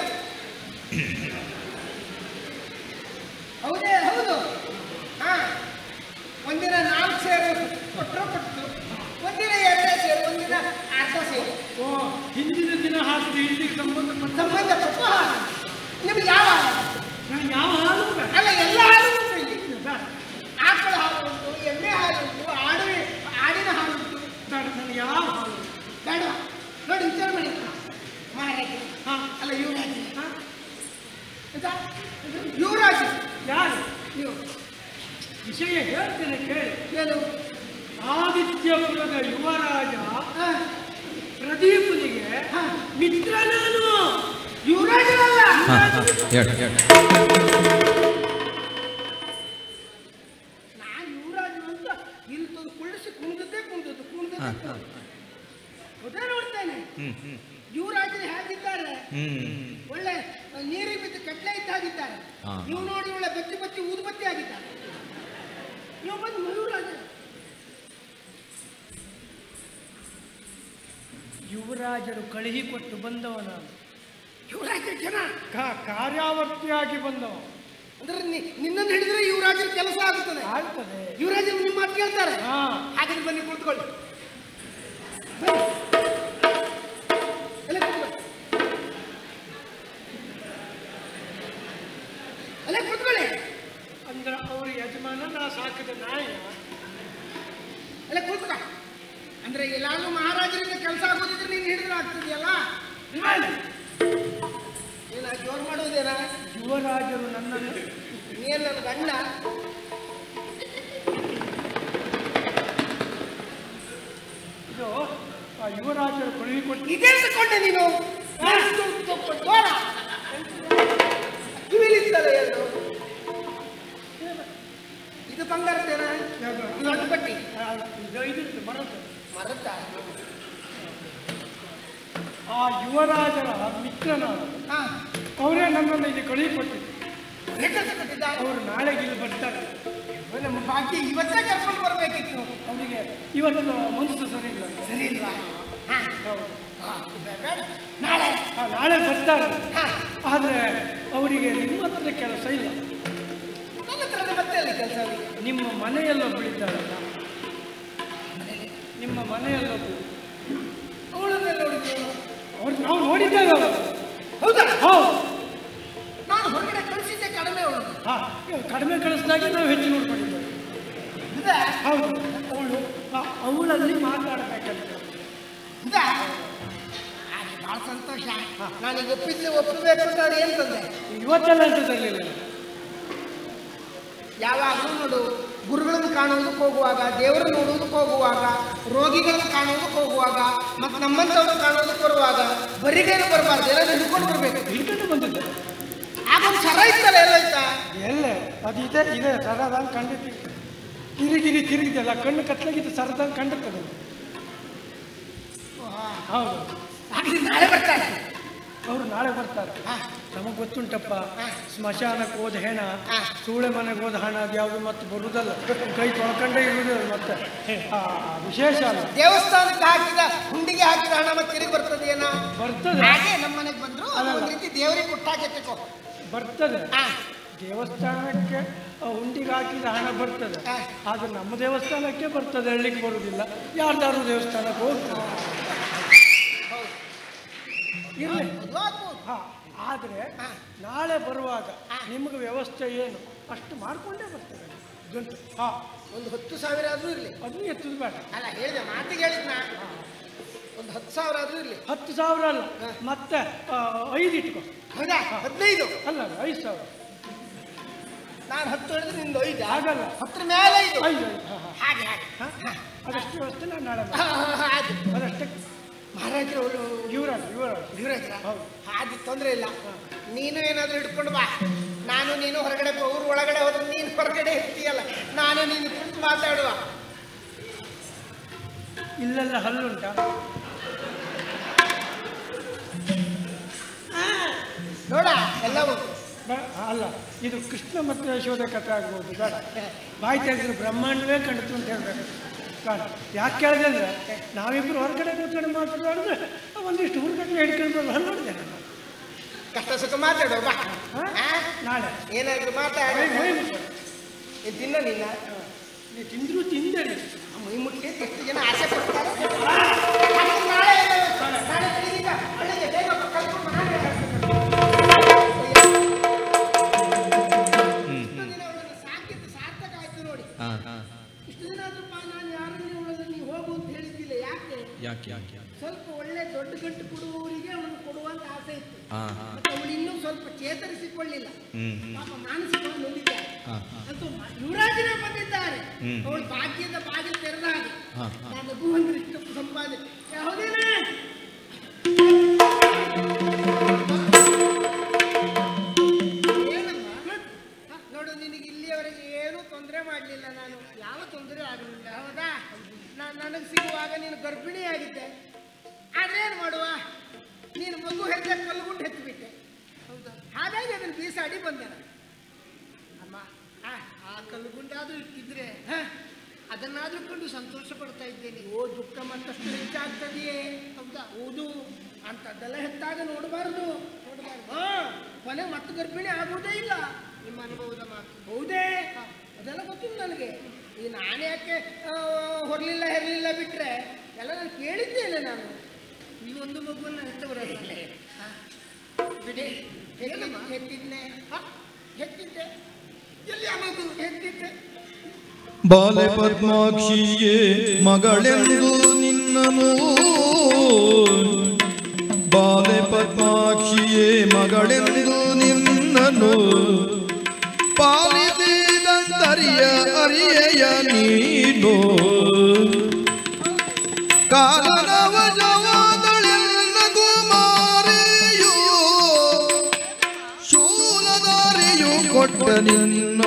Speaker 3: ಹೌದೇ ಹೌದು ಹಾ ಒಂದಿನ ನಾಲ್ಕು ಸೇರು ಕೊಟ್ಟರು ಕೊಟ್ಟು ಒಂದಿನ ಎರಡೇ ಸೇರು ಒಂದಿನ ಅರ್ಧ ಸೇರು
Speaker 2: ಓ ಹಿಂದಿನ ದಿನ ಹಾಕಿದ ಹಿಂದಿಗೆ ಸಂಬಂಧಪಟ್ಟ
Speaker 3: ಸಂಬಂಧಪಟ್ಟ ಹಾಲು. ನಿಮ್ಗೆ ಯಾವ ಹಾಲು?
Speaker 2: ನಾನು ಯಾವ ಹಾಲು ಬೇಡ.
Speaker 3: ಅಲ್ಲ ಎಲ್ಲ ಹಾಲು ಉಂಟು ಇಲ್ಲಿ
Speaker 2: ಬೇಡ
Speaker 3: ಆಕಳ ಹಾಲು ಉಂಟು ಎಮ್ಮೆ ಹಾಲು ಉಂಟು ಆಡು ಆಡಿನ ಹಾಲು ಉಂಟು
Speaker 2: ಬೇಡ ನನಗೆ ಯಾವ ಹಾಲು
Speaker 3: ಬೇಡ ನೋಡಿ ವಿಚಾರ ಮಾಡಿ ಮಹಾರಾಜ
Speaker 2: ಹಾ
Speaker 3: ಅಲ್ಲ ಯುವರಾಜ
Speaker 2: ಹಾ?
Speaker 3: ಆಯ್ತಾ? ಯುವರಾಜ
Speaker 2: ಯಾರು
Speaker 3: ನೀವು
Speaker 2: ವಿಷಯ ಹೇಳ್ತೇನೆ ಕೇಳಿ
Speaker 3: ಏನು
Speaker 2: ಆದಿತ್ಯಪುರದ ಯುವರಾಜ
Speaker 3: ಆ,
Speaker 2: ಪ್ರದೀಪನಿಗೆ
Speaker 3: ಹಾ.
Speaker 2: ಮಿತ್ರ ನಾನು
Speaker 3: ಯುವರಾಜನಲ್ಲ
Speaker 1: ಹೇಳಿ ಹೇಳಿ
Speaker 3: ನಾನು ಯುವರಾಜ ಅಂತ ಇಲ್ಲಿ ತಂದು ಕುಳಿಸಿ ಕುಣಿದದ್ದೇ ಕುಣಿದದ್ದು ಕುಣಿದದ್ದೇ ಕುಣಿದದ್ದು. ಅದೇ ನೋಡ್ತೇನೆ ಯುವರಾಜರು ಹೇಗಿದ್ದಾರೆ ಒಳ್ಳೆ ನೀರಿಗೆ ಬಿದ್ದು ಕಟ್ಲೆ ಇದ್ದಾಗಿದ್ದಾರೆ
Speaker 1: ಹಾ.
Speaker 3: ನೀವು ನೋಡಿ ಒಳ್ಳೆ ಬತ್ತಿ ಬತ್ತಿ ಊದು ಬತ್ತಿ ಆಗಿದ್ದಾರೆ ನೀವು ಬಂದು ಯುವರಾಜ
Speaker 2: ಯುವರಾಜರು ಕಳುಹಿಕೊಟ್ಟು ಬಂದವ ನಾನು
Speaker 3: ಯುವರಾಜ ಜನ
Speaker 2: ಕಾ- ಕಾರ್ಯಾವರ್ತಿಯಾಗಿ ಬಂದವ
Speaker 3: ಅಂದ್ರೆ ನಿ- ನಿನ್ನನ್ನು ಹಿಡಿದ್ರೆ ಯುವರಾಜರ ಕೆಲಸ ಆಗುತ್ತದೆ
Speaker 2: ಆಗ್ತದೆ
Speaker 3: ಯುವರಾಜರು ನಿಮ್ಮ ಮಾತು ಕೇಳ್ತಾರೆ
Speaker 2: ಹಾ
Speaker 3: ಹಾಗಾದ್ರೆ ಬನ್ನಿ ಕುಳಿತುಕೊಳ್ಳಿ ಬನ್ನಿ. ಅಲ್ಲೇ ಕೂತ್ಕೊಳ್ಳಿ. ಅಲ್ಲೇ ಕೂತ್ಕೊಳ್ಳಿ
Speaker 2: ಅಂದ್ರೆ ಅವ್ರ ಯಜಮಾನ ನಾ ಸಾಕಿದ ನಾಯ
Speaker 3: ಅಲ್ಲೇ ಕೂತ್ಕ ಅಂದ್ರೆ ಎಲ್ಲಾದ್ರೂ ಮಹಾರಾಜರಿಂದ ಕೆಲಸ ಆಗೋದಿದ್ರೆ ನೀನು ಹಿಡಿದ್ರೆ ಆಗ್ತದೆಯಲ್ಲ ಏನ ಜೋರ್ ಮಾಡೋದೇನ
Speaker 2: ಯುವರಾಜರು ನನ್ನನ್ನು
Speaker 3: ನೀನ್ ನನ್ನ ಗಂಡ
Speaker 2: ಇದು ಆ ಯುವರಾಜರು ಕಳುಹಿಕೊಟ್ಟು
Speaker 3: ಇದೆಂದುಕೊಂಡೆ ನೀನು ತೋರ ಕಿವಿಲಿತ್ತಲ್ಲ ಏನು ಇದು ಬಂಗಾರದೇನ ಇದು ಅಡ್ಡು ಪಟ್ಟಿ
Speaker 2: ಆ, ಇದು ಇದಿತ್ತು ಮರದ್ದು
Speaker 3: ಮರದ
Speaker 2: ಆ ಯುವರಾಜರ ಮಿತ್ರ ನಾನು
Speaker 3: ಹಾ
Speaker 2: ಅವರೇ ನನ್ನನ್ನು ಇಲ್ಲಿ ಕಳುಹಿಕೊಟ್ಟಿದ್ದು
Speaker 3: ಕೆಲಸ ಕೊಟ್ಟಿದ್ದ
Speaker 2: ಅವರು ನಾಳೆಗೆ ಇಲ್ಲಿ ಬರ್ತಾರೆ
Speaker 3: ನಮ್ಮ ಭಾಗ್ಯ ಇವತ್ತೇ ಕರ್ಕೊಂಡು ಬರ್ಬೇಕಿತ್ತು
Speaker 2: ಅವರಿಗೆ ಇವತ್ತು ಮನಸ್ಸು ಸರಿ ಇಲ್ಲ
Speaker 3: ಸರಿ ಇಲ್ವಾ ಹಾ
Speaker 2: ಹೌದು.
Speaker 3: ಹಾ, ಬೇಡ. ನಾಳೆ
Speaker 2: ಆ, ನಾಳೆ ಬರ್ತಾರೆ
Speaker 3: ಹಾ
Speaker 2: ಆದರೆ ಅವರಿಗೆ ನಿಮ್ಮ ಹತ್ರ ಕೆಲಸ ಇಲ್ಲ
Speaker 3: ನನ್ನ ಹತ್ರ ಮತ್ತೆ ಅಲ್ಲಿ ಕೆಲಸ ಅವರಿಗೆ
Speaker 2: ನಿಮ್ಮ ಮನೆಯಲ್ಲೊಬ್ಬಳಿದ್ದಾಳಲ್ಲ ನಿಮ್ಮ ಮನೆಯಲ್ಲೊಬ್ಬಳು
Speaker 3: ಅವಳನ್ನ ನೋಡಿದ್ದೇನೆ
Speaker 2: ಅವ್ರು ನಾವು ನೋಡಿದ್ದೇವೆ ಅವರು
Speaker 3: ಹೌದಾ
Speaker 2: ಹೌದು
Speaker 3: ನಾನು ಹೊರಗಡೆ ಕಳಿಸಿದ್ದೆ ಕಡಿಮೆ ಅವಳು
Speaker 2: ಹಾ ಕಡಿಮೆ ಕಳಿಸಿದಾಗೆ ನಾವು ಹೆಚ್ಚು ನೋಡ್ಕೊಂಡಿದ್ದೇವೆ
Speaker 3: ಹೌದಾ
Speaker 2: ಹೌದು ಅವಳು ಆ, ಅವಳಲ್ಲಿ ಮಾತಾಡಬೇಕಂತ
Speaker 3: ಹೌದಾ ಹಾಗೆ ಬಹಳ ಸಂತೋಷ ನಾನೀಗ ಒಪ್ಪಿದ್ದೆ ಒಪ್ಪಬೇಕು ಅಂತ ನಾನು ಏನ್ ತಂದೆ
Speaker 2: ಇವತ್ತೆಲ್ಲ ಅಂತದಲ್ಲಿಲ್ಲ
Speaker 3: ಯಾವಾಗಲೂ ನೋಡು ಗುರುಗಳನ್ನು ಕಾಣುವುದಕ್ಕೆ ಹೋಗುವಾಗ ದೇವರು ನೋಡುವುದಕ್ಕೆ ಹೋಗುವಾಗ ರೋಗಿಗಳನ್ನು ಕಾಣುವುದಕ್ಕೆ ಹೋಗುವಾಗ ಮತ್ತು ನಮ್ಮಂಥವ್ರು ಕಾಣುವುದಕ್ಕೆ ಬರುವಾಗ ಬರಿಗೇನು ಬರಬಾರ್ದು ಎಲ್ಲ ಹಿಡ್ಕೊಂಡು ಬರಬೇಕು
Speaker 2: ಹಿಡ್ಕೊಂಡು ಬಂದಿದ್ದೆ
Speaker 3: ಆಗೊಂದು ಸರ ಇತ್ತಲ್ಲ ಎಲ್ಲ ಆಯ್ತಾ
Speaker 2: ಎಲ್ಲೇ ಅದು ಇದೆ ಇದೆ ಸರದಂಗೆ ಕಂಡಿತ್ತು ತಿರುಗಿರಿ ತಿರುಗಿದೆಲ್ಲ ಕಣ್ಣು ಕತ್ಲಾಗಿತ್ತು ಸರದಂಗೆ ಕಂಡಿರ್ತದೆ ಹೌದು
Speaker 3: ಹಾಗೆ ನಾಳೆ ಬರ್ತಾರೆ
Speaker 2: ಅವರು ನಾಳೆ ಬರ್ತಾರೆ
Speaker 3: ಹಾ.
Speaker 2: ನಮಗೆ ಗೊತ್ತುಂಟಪ್ಪ
Speaker 3: ಹಾ.
Speaker 2: ಸ್ಮಶಾನಕ್ಕೆ ಹೋದ ಹೆಣ
Speaker 3: ಹಾ.
Speaker 2: ಸೂಳೆ ಮನೆಗೆ ಹೋದ ಹಣ ಅದು ಯಾವುದು ಮತ್ತೆ ಬರುವುದಲ್ಲ ಕೈ ತೊಳ್ಕೊಂಡೇ ಇರುವುದು ಮತ್ತೆ ಆ, ವಿಶೇಷ ಅಲ್ಲ
Speaker 3: ದೇವಸ್ಥಾನಕ್ಕೆ ಹಾಕಿದ ಹುಂಡಿಗೆ ಹಾಕಿದ ಹಣ ಮತ್ತೆ ತಿರುಗಿ ಬರ್ತದೆ ಏನೋ
Speaker 2: ಬರ್ತದೆ
Speaker 3: ಹಾಗೆ ನಮ್ಮ ಮನೆಗೆ ಬಂದ್ರು ಅದು ಒಂದು ರೀತಿ ದೇವರಿಗೆ ಕೊಟ್ಟಾಗೆ ತಗೋ
Speaker 2: ಬರ್ತದೆ
Speaker 3: ಹಾ
Speaker 2: ದೇವಸ್ಥಾನಕ್ಕೆ ಆ, ಹುಂಡಿಗೆ ಹಾಕಿದ ಹಣ ಬರ್ತದೆ
Speaker 3: ಹಾ.
Speaker 2: ಆದರೆ ನಮ್ಮ ದೇವಸ್ಥಾನಕ್ಕೆ ಬರ್ತದೆ ಹೇಳಲಿಕ್ಕೆ ಬರುವುದಿಲ್ಲ ಯಾರ್ದಾದ್ರು ದೇವಸ್ಥಾನಕ್ಕೆ ಹೋಗ್ತದೆ ಇರಲಿ
Speaker 3: ಅದು ಆಗ್ಬೋದು.
Speaker 2: ಹಾ ಆದರೆ
Speaker 3: ಹಾ.
Speaker 2: ನಾಳೆ ಬರುವಾಗ
Speaker 3: ಹಾ.
Speaker 2: ನಿಮಗೆ ವ್ಯವಸ್ಥೆ ಏನು ಅಷ್ಟು ಮಾಡಿಕೊಂಡೇ ಬರ್ತದೆ ಗಂಟು ಹಾ
Speaker 3: ಒಂದು ಹತ್ತು ಸಾವಿರ ಆದ್ರೂ ಇರ್ಲಿ
Speaker 2: ಅದನ್ನು ಎತ್ತುದು ಬೇಡ
Speaker 3: ಅಲ್ಲ ಹೇಳಿದೆ ಮಾತಿಗೆ ಹೇಳಿದ್ನ ಒಂದು ಹತ್ತು ಸಾವಿರ ಆದ್ರೂ ಇರ್ಲಿ
Speaker 2: ಹತ್ತು ಸಾವಿರ ಅಲ್ಲ ಮತ್ತೆ ಆ, ಐದು ಇಟ್ಕೋ
Speaker 3: ಹೌದಾ ಹದಿನೈದು
Speaker 2: ಅಲ್ಲ ಅಲ್ಲ, ಐದು ಸಾವಿರ
Speaker 3: ನಾನು ಹತ್ತು ಹೇಳಿದ್ರೆ ನಿಂದು ಐದು
Speaker 2: ಆಗಲ್ಲ.
Speaker 3: ಹತ್ತರ ಮೇಲೆ ಐದು
Speaker 2: ಐದು ಐದು ಹಾ ಹಾ
Speaker 3: ಹಾಗೆ ಹಾಗೆ
Speaker 2: ಹಾ? ಅದಷ್ಟು ವ್ಯವಸ್ಥೆ ನಾನು ನಾಳೆ
Speaker 3: ಹಾ,
Speaker 2: ಮಾಡ್ತೀನಿ.
Speaker 3: ಹಾ, ಹಾ, ಆಯ್ತು
Speaker 2: ಅದಷ್ಟೇ
Speaker 3: ಮಹಾರಾಜರು ಅವರು
Speaker 2: ಇವರಲ್ಲ ಇವರಲ್ಲ
Speaker 3: ಇವರಾದ್ರ
Speaker 2: ಹೌದು.
Speaker 3: ಹಾಗೆ ತೊಂದರೆ ಇಲ್ಲ ನೀನು ಏನಾದ್ರೂ ಹಿಡ್ಕೊಂಡು ಬಾ ನಾನು ನೀನು ಹೊರಗಡೆ ಊರು ಒಳಗಡೆ ಹೋದ್ರೆ ನೀನು ಹೊರಗಡೆ ಇರ್ತೀಯಲ್ಲ ನಾನು ನೀನು ಕುಂತು ಮಾತಾಡುವ
Speaker 2: ಇಲ್ಲೆಲ್ಲ ಹಲ್ಲುಂಟಾ
Speaker 3: ನೋಡ ಎಲ್ಲ ಉಂಟು
Speaker 2: ಬೇ- ಅಲ್ಲ ಇದು ಕೃಷ್ಣ ಮತ್ತು ಯಶೋಧ ಕಥೆ ಆಗ್ಬೋದು ಬೇಡ ಬಾಯಿ ತೆಗೆದ್ರೆ ಬ್ರಹ್ಮಾಂಡವೇ ಕಂಡಿತು ಅಂತ ಹೇಳ್ಬೇಕು ಬೇಡ ಯಾಕೆ ಕೇಳಿದೆ ಅಂದರೆ ನಾವಿಬ್ಬರು ಹೊರಗಡೆ ಕೂತ್ಕೊಂಡು ಮಾತಾಡಿದ್ರೆ ಒಂದಿಷ್ಟು ಹುಡುಗಟ್ಟಲೆ ಹಿಡ್ಕೊಂಡು ಹಲ್ಲು ನೋಡಿದೆ ನಾನು
Speaker 3: ಕಷ್ಟ ಸುಖ ಮಾತಾಡುವ ಬಾ
Speaker 2: ಹಾ?
Speaker 3: ಆ?
Speaker 2: ನಾಳೆ
Speaker 3: ಏನಾದ್ರು ಮಾತಾಡು
Speaker 2: ಮೈ- ಮೈ ಮುಟ್ಟು.
Speaker 3: ನೀನ್ ತಿನ್ನ ನಿನ್ನ
Speaker 2: ನೀ ತಿಂದ್ರು ತಿಂದೇನೆ
Speaker 3: ಮೈ ಮುಟ್ಟಿ ಎಷ್ಟು ಜನ ಆಸೆ ಪಡ್ತಾರೆ ಹಾಗಾದ್ರೆ ನಾಳೆ ನಾಳೆ ಕ್ಲಿನಿಕ ಬೆಳಿಗ್ಗೆ ಬೇಗ ಕರ್ಕೊಂಡು ನಾಳೆ ಇಷ್ಟು ದಿನ ಅವಳನ್ನು ಸಾಕಿದ್ದು ಸಾರ್ಥಕ ಆಯ್ತು ನೋಡಿ ಇಷ್ಟು ದಿನ ಆದ್ರಪ್ಪ ನಾನು ಯಾರನ್ನು ಅವಳನ್ನು ನೀವು ಹೋಗು ಅಂತ ಹೇಳಿದ್ದಿಲ್ಲ ಯಾಕೆ
Speaker 1: ಯಾಕೆ ಯಾಕೆ ಯಾಕೆ
Speaker 3: ಸ್ವಲ್ಪ ಒಳ್ಳೆ ದೊಡ್ಡ ಗಂಟು ಕೊಡುವವರಿಗೆ ಅವನು ಕೊಡುವಂತ ಆಸೆ ಇತ್ತು
Speaker 1: ಹಾ ಹಾ
Speaker 3: ಮತ್ತೆ ಅವಳು ಇನ್ನೂ ಸ್ವಲ್ಪ ಚೇತರಿಸಿಕೊಳ್ಳಿಲ್ಲ
Speaker 1: ಹ್ಮ್ ಹ್ಮ್
Speaker 3: ಪಾಪ ಮಾನಸಿಕವಾಗಿ ನೊಂದಿದ್ದಾರೆ
Speaker 1: ಹಾ ಹಾ
Speaker 3: ಅಂತೂ ಮ- ಯುವರಾಜರೇ ಬಂದಿದ್ದಾರೆ
Speaker 1: ಹ್ಮ್.
Speaker 3: ಅವಳು ಭಾಗ್ಯದ ಬಾಗಿಲು ತೆರೆದ ಹಾಗೆ
Speaker 1: ಹಾ, ಹಾ.
Speaker 3: ನಾನು ಲಘುವಂದ್ರಿಷ್ಟು ಸಂಪಾದನೆ ಯಾವುದೇನೆ ಏನಮ್ಮ? ಹ, ನೋಡು ನಿನಗೆ ಇಲ್ಲಿಯವರೆಗೆ ಏನೂ ತೊಂದರೆ ಮಾಡಲಿಲ್ಲ ನಾನು ಯಾವ ತೊಂದರೆ ಆಗಲಿಲ್ಲ ಹೌದಾ ನನಗೆ ಸಿಗುವಾಗ ನೀನು ಗರ್ಭಿಣಿಯಾಗಿದ್ದೆ ಆದ್ರೆ ಏನು ಮಾಡುವ ನೀನು ಮಗು ಹೆಜ್ಜೆ ಕಲ್ಗುಂಡು ಹೆತ್ತುಬಿಟ್ಟೆ ಹೌದಾ ಹಾಗಾಗಿ ಅದನ್ನು ಬೀಸಾಡಿ ಬಂದೆ ನಾನು ಅಮ್ಮ ಆ, ಆ ಕಲ್ಲುಗುಂಡಾದ್ರೂ ಇಟ್ಟಿದ್ರೆ ಹ, ಅದನ್ನಾದ್ರೂ ಕೊಂಡು ಸಂತೋಷ ಪಡ್ತಾ ಇದ್ದೇನೆ ಓ ದುಃಖ ಮತ್ತಷ್ಟು ಹೆಚ್ಚಾಗ್ತದೆಯೇ ಹೌದಾ ಹೌದು ಅಂಥದ್ದೆಲ್ಲ ಹೆತ್ತಾಗ ನೋಡಬಾರದು ನೋಡಬಾರ್ದು ಹಾ ಕೊನೆ ಮತ್ತೆ ಗರ್ಭಿಣಿ ಆಗುವುದೇ ಇಲ್ಲ ನಿಮ್ಮ ಅನುಭವದ ಮಾತು ಹೌದೇ ಅದೆಲ್ಲ ಗೊತ್ತಿಲ್ಲ ನನಗೆ ಈ ನಾನು ಯಾಕೆ ಆ, ಹೊರಲಿಲ್ಲ ಹೆರಲಿಲ್ಲ ಬಿಟ್ರೆ ಎಲ್ಲ ನಾನು ಕೇಳಿದ್ದೇನೆ ನಾನು ನೀವೊಂದು ಮಗುವನ್ನು ಹೆತ್ತವರಲ್ಲೇ ಬಿಡಿ ಹೆತ್ತಿದ್ದೆ ಹೆತ್ತಿದ್ನೆ ಹ? ಹೆತ್ತಿದ್ದೆ ಎಲ್ಲಿ ಆ ಮಗು ಹೆತ್ತಿದ್ದೆ
Speaker 1: ಬಾಲೆ ಪದ್ಮಾಕ್ಷಿಯೇ ಮಗಳೆಂದು ನಿನ್ನನು ಬಾಲೆ ಪದ್ಮಾಕ್ಷಿಯೇ ಮಗಳೆಂದು ನಿನ್ನನು ಪಾಲಿಸಿದಂತರಿಯ ಅರಿಯೆಯ ನೀನು ಕಾಲನವ ಜವಾದಳೆನ್ನ ಕುಮಾರಿಯು ಶೂಲದಾರಿಯು ಕೊಟ್ಟ ನಿನ್ನ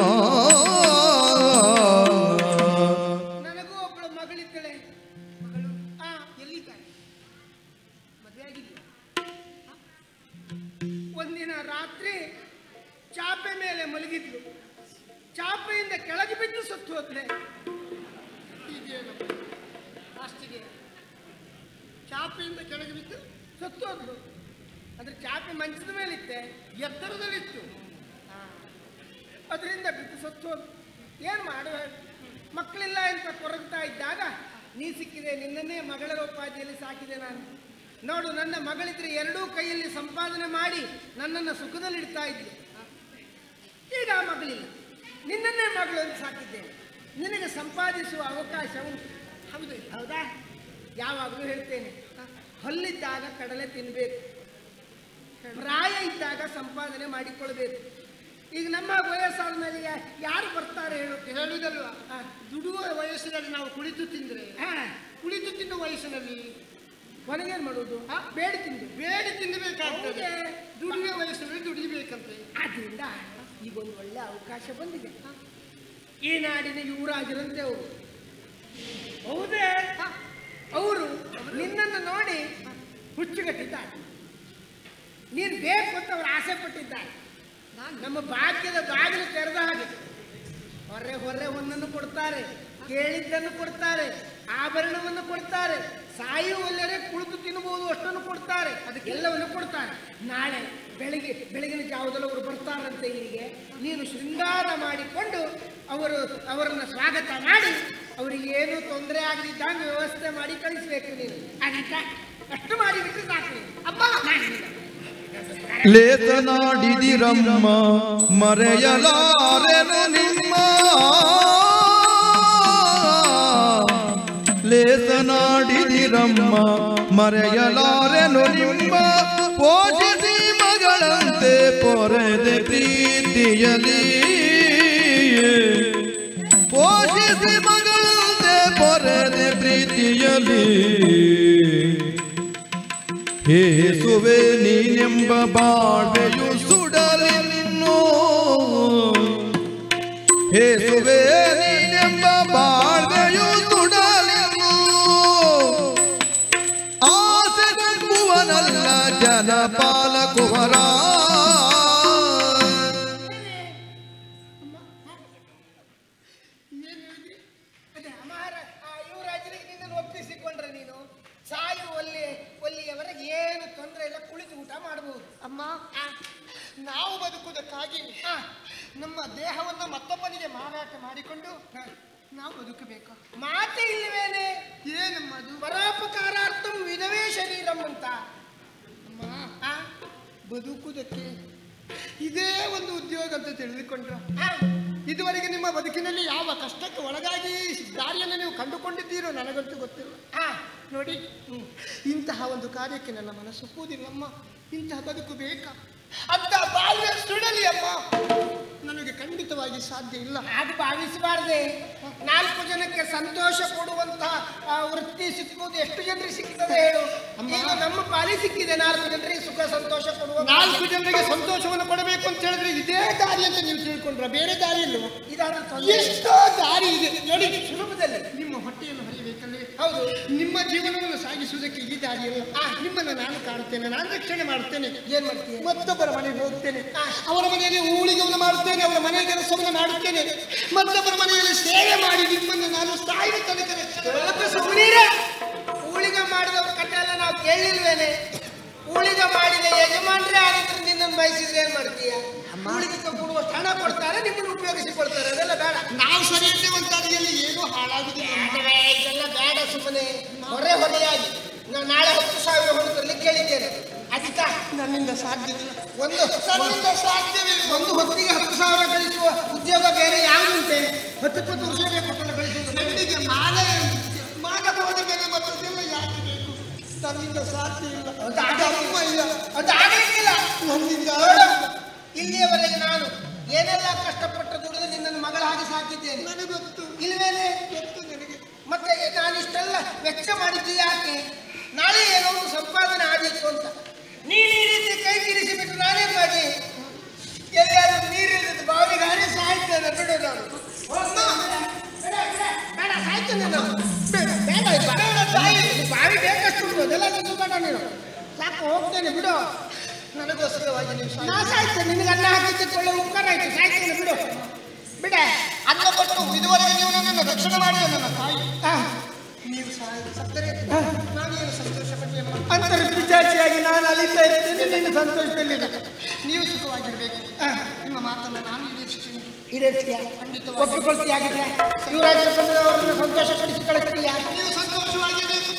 Speaker 3: ನನಗೂ ಒಬ್ಬಳು ಮಗಳಿದ್ದಳೆ ಮಗಳು ಆ ಎಲ್ಲಿದ್ದಾಳೆ ಮದುವೆ ಆಗಿದೆಯಾ ಆ? ಒಂದಿನ ರಾತ್ರಿ ಚಾಪೆ ಮೇಲೆ ಮಲಗಿದ್ಲು ಚಾಪೆಯಿಂದ ಕೆಳಗೆ ಬಿದ್ದು ಸತ್ತು ಹೋದ್ಲೆ ಹೀಗೇನು ಲಾಸ್ಟಿಗೆ ಚಾಪೆಯಿಂದ ಕೆಳಗೆ ಬಿದ್ದು ಸತ್ತು ಹೋದ್ಲು ಅಂದ್ರೆ ಚಾಪೆ ಮಂಚದ ಮೇಲಿತ್ತೆ ಎತ್ತರದಲ್ಲಿತ್ತು ಅದರಿಂದ ಬಿದ್ದು ಸತ್ತು ಹೋದ್ಲು ಏನು ಮಾಡುವ ಮಕ್ಕಳಿಲ್ಲ ಅಂತ ಕೊರಗ್ತಾ ಇದ್ದಾಗ ನೀ ಸಿಕ್ಕಿದೆ ನಿನ್ನನ್ನೇ ಮಗಳ ಉಪಾಧಿಯಲ್ಲಿ ಸಾಕಿದೆ ನಾನು ನೋಡು ನನ್ನ ಮಗಳಿದ್ರೆ ಎರಡೂ ಕೈಯಲ್ಲಿ ಸಂಪಾದನೆ ಮಾಡಿ ನನ್ನನ್ನು ಸುಖದಲ್ಲಿಡ್ತಾ ಇದ್ದೆ ಈಗ ಆ ಮಗಳಿಲ್ಲ ನಿನ್ನನ್ನೇ ಮಗಳು ಅಂತ ಸಾಕಿದ್ದೇನೆ ನಿನಗೆ ಸಂಪಾದಿಸುವ ಅವಕಾಶ ಉಂಟು ಹೌದು ಹೌದಾ ಯಾವಾಗಲೂ ಹೇಳ್ತೇನೆ ಹಲ್ಲಿದ್ದಾಗ ಕಡಲೆ ತಿನ್ನಬೇಕು ಪ್ರಾಯ ಇದ್ದಾಗ ಸಂಪಾದನೆ ಮಾಡಿಕೊಳ್ಬೇಕು ಈಗ ನಮ್ಮ ವಯಸ್ಸಾದ ಮೇಲೆ ಯಾ- ಯಾರು ಬರ್ತಾರೆ ಹೇಳು ಹೇಳುವುದಲ್ವಾ ಆ, ದುಡುವ ವಯಸ್ಸಿನಲ್ಲಿ ನಾವು ಕುಳಿತು ತಿಂದ್ರೆ ಹಾ, ಕುಳಿತು ತಿನ್ನುವ ವಯಸ್ಸಿನಲ್ಲಿ ಕೊನೆಗೇನು ಮಾಡುವುದು ಆ, ಬೇಡಿ ತಿಂದು ಬೇಡಿ ತಿನ್ನಬೇಕಾಗ್ತದೆ ದುಡಿಯುವ ವಯಸ್ಸಿನಲ್ಲಿ ದುಡಿಬೇಕಂತೆ ಆದ್ರಿಂದ ಈಗ ಒಂದು ಒಳ್ಳೆ ಅವಕಾಶ ಬಂದಿದೆ ಈ ನಾಡಿನ ಯುವರಾಜರಂತೆ ಅವರು ಹೌದೇ ಅವರು ನಿನ್ನನ್ನು ನೋಡಿ ಹುಚ್ಚುಗಟ್ಟಿದ್ದಾರೆ ನೀನು ಬೇಕು ಅಂತ ಅವ್ರು ಆಸೆ ಪಟ್ಟಿದ್ದಾರೆ ನಮ್ಮ ಭಾಗ್ಯದ ಬಾಗಿಲು ತೆರೆದ ಹಾಗೆ ಹೊರೆ ಹೊರೆ ಒಂದನ್ನು ಕೊಡ್ತಾರೆ ಕೇಳಿದ್ದನ್ನು ಕೊಡ್ತಾರೆ ಆಭರಣವನ್ನು ಕೊಡ್ತಾರೆ ಸಾಯುವಲ್ಲರೆ ಕುಳಿತು ತಿನ್ನಬಹುದು ಅಷ್ಟನ್ನು ಕೊಡ್ತಾರೆ ಅದಕ್ಕೆಲ್ಲವನ್ನು ಕೊಡ್ತಾರೆ ನಾಳೆ ಬೆಳಗ್ಗೆ ಬೆಳಗಿನ ಜಾವದಲ್ಲಿ ಅವರು ಬರ್ತಾರಂತೆ ಇಲ್ಲಿಗೆ ನೀನು ಶೃಂಗಾರ ಮಾಡಿಕೊಂಡು ಅವರು ಅವರನ್ನು ಸ್ವಾಗತ ಮಾಡಿ ಅವರಿಗೆ ಏನು ತೊಂದರೆ ಆಗದಿದ್ದಂಗೆ ವ್ಯವಸ್ಥೆ ಮಾಡಿ ಕಳಿಸ್ಬೇಕು ನೀನು ಹಾಗಂತ ಅಷ್ಟು ಮಾಡಿಬಿಟ್ಟು ಸಾಕು ನೀನು. ಅಪ್ಪ ನಾನು ನಿನ್ನ.
Speaker 1: ಲೇತನಾಡಿದಿರಮ್ಮ ಮರೆಯಲಾರೆನು ನಿಮ್ಮ ಲೇತನಾಡಿದಿರಮ್ಮ ಮರೆಯಲಾರೆನು ನಿಮ್ಮ ಪೋಷಿಸಿ ಮಗಳಂತೆ ಪೊರೆದೆ ಪ್ರೀತಿಯಲಿ ಪೋಷಿಸಿ ಮಗಳಂತೆ ಪೊರೆದೆ ಪ್ರೀತಿಯಲಿ ಹೇಸುವೆ ನೀನೆಂಬ ಬಾಳ್ವೆಯು ಸುಡಲಿ ನಿನ್ನು ಹೇಸುವೆ ನೀನೆಂಬ ಬಾಳ್ವೆಯು ಸುಡಲಿನ್ನು ಆಸೆ ನಂಬುವನಲ್ಲ ಜನಪಾಲ ಕುವರ
Speaker 3: ಏನು ಹೇಳಿದ್ರಿ? ಅದೇ ಅಮಹಾರ ಆ ಯುವರಾಜರಿಗೆ ನಿನ್ನನ್ನು ಒಪ್ಪಿಸಿಕೊಂಡ್ರೆ ನೀನು ಸಾಯು ಒಲ್ಲಿ ಒಲ್ಲಿಯವರೆಗೆ ಏನು ತೊಂದರೆ ಇಲ್ಲ ಕುಳಿತು ಊಟ ಮಾಡಬಹುದು
Speaker 4: ಅಮ್ಮ ನಾವು ಬದುಕುವುದಕ್ಕಾಗಿ
Speaker 3: ಹಾ
Speaker 4: ನಮ್ಮ ದೇಹವನ್ನ ಮತ್ತೊಬ್ಬನಿಗೆ ಮಾರಾಟ ಮಾಡಿಕೊಂಡು ನಾವು ಬದುಕಬೇಕು
Speaker 3: ಮಾತೆ ಇಲ್ಲವೇನೆ
Speaker 4: ಏನಮ್ಮ ಅದು
Speaker 3: ಪರೋಪಕಾರಾರ್ಥಂ ವಿಧವೇ ಶರೀರಂ ಅಂತ
Speaker 4: ಅಮ್ಮ
Speaker 3: ಆ?
Speaker 4: ಬದುಕುವುದಕ್ಕೆ ಇದೇ ಒಂದು ಉದ್ಯೋಗ ಅಂತ ತಿಳಿದುಕೊಂಡ್ರ
Speaker 3: ಆ?
Speaker 4: ಇದುವರೆಗೆ ನಿಮ್ಮ ಬದುಕಿನಲ್ಲಿ ಯಾವ ಕಷ್ಟಕ್ಕೆ ಒಳಗಾಗಿ ದಾರಿಯನ್ನು ನೀವು ಕಂಡುಕೊಂಡಿದ್ದೀರೋ ನನಗಂತೂ ಗೊತ್ತಿಲ್ಲ
Speaker 3: ಆ?
Speaker 4: ನೋಡಿ ಹ್ಮ್, ಇಂತಹ ಒಂದು ಕಾರ್ಯಕ್ಕೆ ನನ್ನ ಮನಸ್ಸು ಒಪ್ಪುವುದಿಲ್ಲಮ್ಮ ಇಂತಹ ಬದುಕು ಬೇಕಾ ಅಂತ ಬಾಲ್ಯ ಸುಡಲಿ ಅಮ್ಮ ನನಗೆ ಖಂಡಿತವಾಗಿ ಸಾಧ್ಯ ಇಲ್ಲ
Speaker 3: ಹಾಗೆ ಭಾವಿಸಬಾರ್ದೆ ನಾಲ್ಕು ಜನಕ್ಕೆ ಸಂತೋಷ ಕೊಡುವಂತಹ ಆ, ವೃತ್ತಿ ಸಿಕ್ಕುವುದು ಎಷ್ಟು ಜನರಿಗೆ ಸಿಗ್ತದೆ ಹೇಳು ಈಗ ನಮ್ಮ ಪಾಲಿ ಸಿಕ್ಕಿದೆ ನಾಲ್ಕು ಜನರಿಗೆ ಸುಖ ಸಂತೋಷ ಕೊಡುವ
Speaker 4: ನಾಲ್ಕು ಜನರಿಗೆ ಸಂತೋಷವನ್ನು ಕೊಡಬೇಕು ಅಂತ ಹೇಳಿದ್ರೆ ಇದೇ ದಾರಿ ಅಂತ ನೀವು ತಿಳ್ಕೊಂಡ್ರ ಬೇರೆ ದಾರಿ ಇಲ್ವ
Speaker 3: ಇದಾದ್ರೂ ತೊಂದರೆ ಇಲ್ಲ.
Speaker 4: ಎಷ್ಟೋ ದಾರಿ ಇದೆ ನೋಡಿ
Speaker 3: ಸುಲಭದಲ್ಲಿ
Speaker 4: ನಿಮ್ಮ ಹೊಟ್ಟೆಯನ್ನು ಹರಿಯಬೇಕಲ್ಲೇ
Speaker 3: ಹೌದು
Speaker 4: ನಿಮ್ಮ ಜೀವನವನ್ನು ಸಾಗಿಸುವುದಕ್ಕೆ ಈ ದಾರಿಯಲ್ಲ ಆ, ನಿಮ್ಮನ್ನು ನಾನು ಕಾಣ್ತೇನೆ ನಾನು ರಕ್ಷಣೆ ಮಾಡ್ತೇನೆ
Speaker 3: ಏನ್ ಮಾಡ್ತೀಯ
Speaker 4: ಮತ್ತೊಬ್ಬರ ಮನೆಗೆ ಹೋಗ್ತೇನೆ ಅವರ ಮನೆಯಲ್ಲಿ ಊಳಿಗೆವನ್ನು ಮಾಡುತ್ತೇನೆ ಅವರ ಮನೆ ಕೆಲಸವನ್ನು ಮಾಡುತ್ತೇನೆ ಮತ್ತೊಬ್ಬರ ಮನೆಯಲ್ಲಿ ಸೇವೆ ಮಾಡಿ ನಿಮ್ಮನ್ನು ನಾನು ಸಾಯುವ ತನಕ ರಕ್ಷಣೆ
Speaker 3: ಸ್ವಲ್ಪ ಸುಮ್ಮನೀರ ಊಳಿಗ ಮಾಡಿದವ್ರ ಕಥೆ ಎಲ್ಲ ನಾವು ಕೇಳಿಲ್ವೇನೆ ಊಳಿಗ ಮಾಡಿದ ಯಜಮಾನ್ರೇ ಆಗಿದ್ರೆ ನಿನ್ನನ್ನು ಬಯಸಿದ್ರೆ ಏನ್ ಮಾಡ್ತೀಯ ಊಳಿಗಕ್ಕೆ ಕೊಡುವಷ್ಟು ಹಣ ಕೊಡ್ತಾರೆ ನಿಮ್ಮನ್ನು ಉಪಯೋಗಿಸಿಕೊಳ್ತಾರೆ ಅದೆಲ್ಲ ಬೇಡ
Speaker 4: ನಾವು ಸರಿ ಇದ್ದೇವಂತಾದಿಯಲ್ಲಿ ಏನೂ ಹಾಳಾಗುದಿಲ್ಲ
Speaker 3: ಬೇಡವೇ, ಇದೆಲ್ಲ ಬೇಡ ಸುಮ್ಮನೆ ಹೊರೆ ಹೊರೆಯಾಗಿ ನಾನು ನಾಳೆ ಹತ್ತು ಸಾವಿರ ಹೊರ ತರಲಿಕ್ಕೆ ಕೇಳಿದ್ದೇನೆ ಅದಕ್ಕ
Speaker 4: ನನ್ನಿಂದ ಸಾಧ್ಯವಿಲ್ಲ
Speaker 3: ಒಂದು
Speaker 4: ನನ್ನಿಂದ ಸಾಧ್ಯವಿಲ್ಲ
Speaker 3: ಒಂದು ಹೊತ್ತಿಗೆ ಹತ್ತು ಸಾವಿರ ಗಳಿಸುವ ಉದ್ಯೋಗ ಬೇರೆ ಯಾವುದುಂಟೆ ಹತ್ತು ಇಪ್ಪತ್ತು ವರ್ಷ ಬೇಕು ಕೊಟ್ಟು ಗಳಿಸುವುದು
Speaker 4: ನನಗೆ ಮಾಲೆ ಮಾಡಬಹುದ ಮೇಲೆ ಮತ್ತದೆಲ್ಲ ಯಾಕೆ ಬೇಕು ನನ್ನಿಂದ ಸಾಧ್ಯ ಇಲ್ಲ
Speaker 3: ಅದು ಆಗಲ್ಲ.
Speaker 4: ಧರ್ಮ ಇಲ್ಲ
Speaker 3: ಅದು ಆಗಲಿಕ್ಕಿಲ್ಲ
Speaker 4: ನನ್ನಿಂದ
Speaker 3: ನೋಡು, ಇಲ್ಲಿಯವರೆಗೆ ನಾನು ಏನೆಲ್ಲ ಕಷ್ಟಪಟ್ಟು ದುಡಿದು ನಿನ್ನನ್ನು ಮಗಳ ಹಾಗೆ ಸಾಕಿದ್ದೇನೆ
Speaker 4: ನನಗೆ ಗೊತ್ತು
Speaker 3: ಇಲ್ವೇನೆ
Speaker 4: ಗೊತ್ತು ನನಗೆ
Speaker 3: ಮತ್ತೆ ನಾನು ಇಷ್ಟೆಲ್ಲ ವೆಚ್ಚ ಮಾಡಿದ್ದು ಯಾಕೆ ನಾಳೆ ಏನೋ ಒಂದು ಸಂಪಾದನೆ ಆದೀತು ಅಂತ ನೀನು ಈ ರೀತಿ ಕೈ ಕಿರಿಸಿಬಿಟ್ಟು ನಾನೇನ್ ಮಾಡಿ ಎಲ್ಲಿಯಾದ್ರೂ ನೀರಿಲ್ಲದ ಬಾವಿಗೆ ಹಾರಿ ಸಾಯ್ತೇನೆ ಬಿಡು ನಾನು ಅಮ್ಮ, ಬೇಡ, ಬೇಡ, ಬೇಡ ಸಾಯ್ತೇನೆ ನಾನು ಬೇಡ ಬೇಡ ಇಪ್ಪ. ಬೇಡ ಸಾಯಿ ಬಾವಿ ಬೇಕಷ್ಟು ಉಂಟು ಅದೆಲ್ಲ ನೀನು ಬೇಡ ನೀನು ಸಾಕು ಹೋಗ್ತೇನೆ ಬಿಡು
Speaker 4: ನನಗೋಸ್ಕರವಾಗಿ ನೀವು ಸಾಯಿ-
Speaker 3: ನಾ ಸಾಯ್ತೇನೆ ನಿನಗೆ ಅನ್ನ ಹಾಕಿದ್ದಕ್ಕೆ ಒಳ್ಳೆ ಉಪಕಾರ ಆಯ್ತು ಸಾಯ್ತೇನೆ ಬಿಡು ಬಿಡ
Speaker 4: ಅನ್ನ ಕೊಟ್ಟು ಇದುವರೆಗೆ ನೀವು ನನ್ನನ್ನು ರಕ್ಷಣೆ ಮಾಡಿದ ನನ್ನ ತಾಯಿ
Speaker 3: ಆ.
Speaker 4: ನೀವು ಸಾಯ ಸತ್ತರೆ ನಾನೇನು ಸಂತೋಷ ಪಟ್ಟಿಯಮ್ಮ
Speaker 3: ಅಂತರ ಪಿಚಾಚಿಯಾಗಿ ನಾನು ಅಲಿತಾ ಇರ್ತೇನೆ ನಿನ್ನ ಸಂತೋಷದಲ್ಲಿಲ್ಲ
Speaker 4: ನೀವು ಸುಖವಾಗಿರ್ಬೇಕು ನಿಮ್ಮ ಮಾತನ್ನು ನಾನು ನಿರೀಕ್ಷಿಸ್ತೀನಿ
Speaker 3: ಈಡೇರಿಸ್ತೀಯ
Speaker 4: ಖಂಡಿತವಾಗಿ.
Speaker 3: ಒಪ್ಪಿಕೊಳ್ತೀಯ ಆಗಿದ್ರೆ ಯುವರಾಜ ಬಂದವರನ್ನು ಸಂತೋಷಪಡಿಸಿ ಕಳಿಸ್ತೀಯ
Speaker 4: ನೀವು ಸಂತೋಷವಾಗಿರ್ಬೇಕು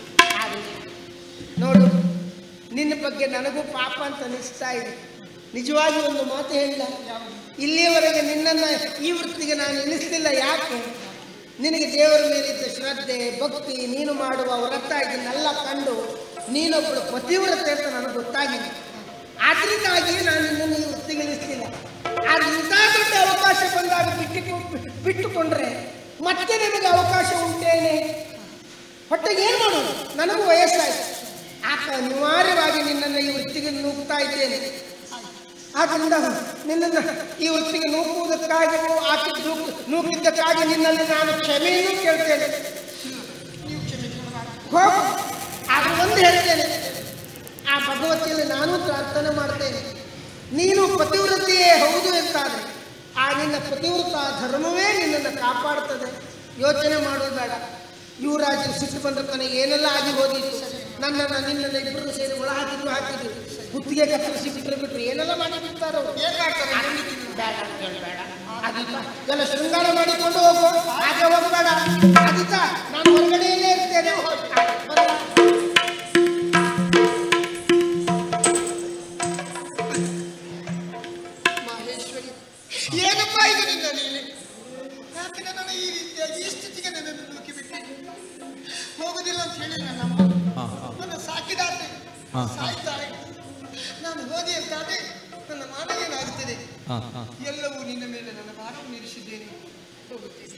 Speaker 3: ನೋಡು ನಿನ್ನ ಬಗ್ಗೆ ನನಗೂ ಪಾಪ ಅಂತ ಅನಿಸ್ತಾ ಇದೆ ನಿಜವಾಗಿ ಒಂದು ಮಾತು ಹೇಳಿಲ್ಲ ಇಲ್ಲಿಯವರೆಗೆ ನಿನ್ನನ್ನು ಈ ವೃತ್ತಿಗೆ ನಾನು ಎನಿಸ್ಲಿಲ್ಲ ಯಾಕೆ ನಿನಗೆ ದೇವರ ಮೇಲಿದ್ದ ಶ್ರದ್ಧೆ ಭಕ್ತಿ ನೀನು ಮಾಡುವ ವ್ರತ ಇದನ್ನೆಲ್ಲ ಕಂಡು ನೀನೊಬ್ಬಳು ಪತಿವ್ರತೆ ಅಂತ ನನಗೆ ಗೊತ್ತಾಗಿದೆ ಆದ್ರಿಂದಾಗಿ ನಾನು ನಿನ್ನನ್ನು ಈ ವೃತ್ತಿಗೆ ಇಳಿಸ್ಲಿಲ್ಲ ಆದ್ರೆ ಇಂಥ ದೊಡ್ಡ ಅವಕಾಶ ಬಂದಾಗ ಬಿಟ್ಟು ಬಿಟ್ಟುಕೊಂಡ್ರೆ ಮತ್ತೆ ನಿಮಗೆ ಅವಕಾಶ ಉಂಟೇನೆ ಹೊಟ್ಟೆಗೆ ಏನು ಮಾಡೋದು ನನಗೂ ವಯಸ್ಸಾಯ್ತು ಆಕ ಅನಿವಾರ್ಯವಾಗಿ ನಿನ್ನನ್ನು ಈ ವೃತ್ತಿಗೆ ನೂಗ್ತಾ ಇದ್ದೇನೆ ಆದ್ದರಿಂದ ನಿನ್ನನ್ನು ಈ ವೃತ್ತಿಗೆ ನೂಕುವುದಕ್ಕಾಗಿ ಆಕೆ ನೂಕು ನೂಕಿದ್ದಕ್ಕಾಗಿ ನಿನ್ನಲ್ಲಿ ನಾನು ಕ್ಷಮೆಯನ್ನು ಕೇಳ್ತೇನೆ ಹೋಗು ಆದ್ರೆ ಒಂದು ಹೇಳ್ತೇನೆ ಆ ಭಗವತಿಯಲ್ಲಿ ನಾನು ಪ್ರಾರ್ಥನೆ ಮಾಡ್ತೇನೆ ನೀನು ಪತಿವ್ರತೆಯೇ ಹೌದು ಎಂತಾದ್ರೆ ಆ ನಿನ್ನ ಪತಿವ್ರತ ಧರ್ಮವೇ ನಿನ್ನನ್ನು ಕಾಪಾಡ್ತದೆ ಯೋಚನೆ ಮಾಡೋದು ಬೇಡ ಯುವರಾಜರು ಸಿಟ್ಟು ಬಂದ ಕೊನೆಗೆ ಏನೆಲ್ಲ ಆಗಿ ಹೋದಿತ್ತು ನನ್ನನ್ನು ನಿನ್ನನ್ನು ಇಬ್ಬರು ಸೇರಿ ಒಳ ಹಾಕಿದ್ರು ಹಾಕಿದ್ರು ಗುತ್ತಿಗೆ ಕತ್ತರಿಸಿ ಬಿಟ್ಟರೆ ಬಿಟ್ರು ಏನೆಲ್ಲ ಮಾಡಿ ಬಿಡ್ತಾರೋ
Speaker 4: ಬೇಕಾಗ್ತದೆ
Speaker 3: ಬೇಡ ಅಂತ ಹೇಳಿ ಬೇಡ ಆದಿತ್ಯ ಎಲ್ಲ ಶೃಂಗಾರ ಮಾಡಿಕೊಂಡು ಹೋಗು ಹಾಗೆ ಹೋಗಬೇಡ ಆದಿತ್ಯ ನಾನು ಹೊರಗಡೆಯಲ್ಲೇ ಇರ್ತೇನೆ ಬರಲಾ?
Speaker 4: ಮಹೇಶ್ವರಿ ಏನಪ್ಪ ಇದು ನಿನ್ನ ನೀನೆ ಯಾಕೆ ನನ್ನನ್ನು ಈ ರೀತಿಯಾಗಿ ಈ ಸ್ಥಿತಿಗೆ ನನ್ನನ್ನು ನೂಕಿಬಿಟ್ಟೆ ಹೋಗುದಿಲ್ಲ ಅಂತ ಹೇಳಿ ನನ್ನಮ್ಮ
Speaker 1: ಹಾ, ಹಾ.
Speaker 4: ನನ್ನ ಸಾಕಿದಾತೆ
Speaker 1: ಹಾ, ಹಾ.
Speaker 4: ಸಾಯ್ತಾಳೆ ನಾನು ಹೋದೆ ಅಂತಾದ್ರೆ ನನ್ನ ಮಾನ ಏನಾಗುತ್ತದೆ
Speaker 1: ಹಾ, ಹಾ.
Speaker 4: ಎಲ್ಲವೂ ನಿನ್ನ ಮೇಲೆ ನನ್ನ ಭಾರವನ್ನು ಇರಿಸಿದ್ದೇನೆ ಹೋಗುತ್ತೇನೆ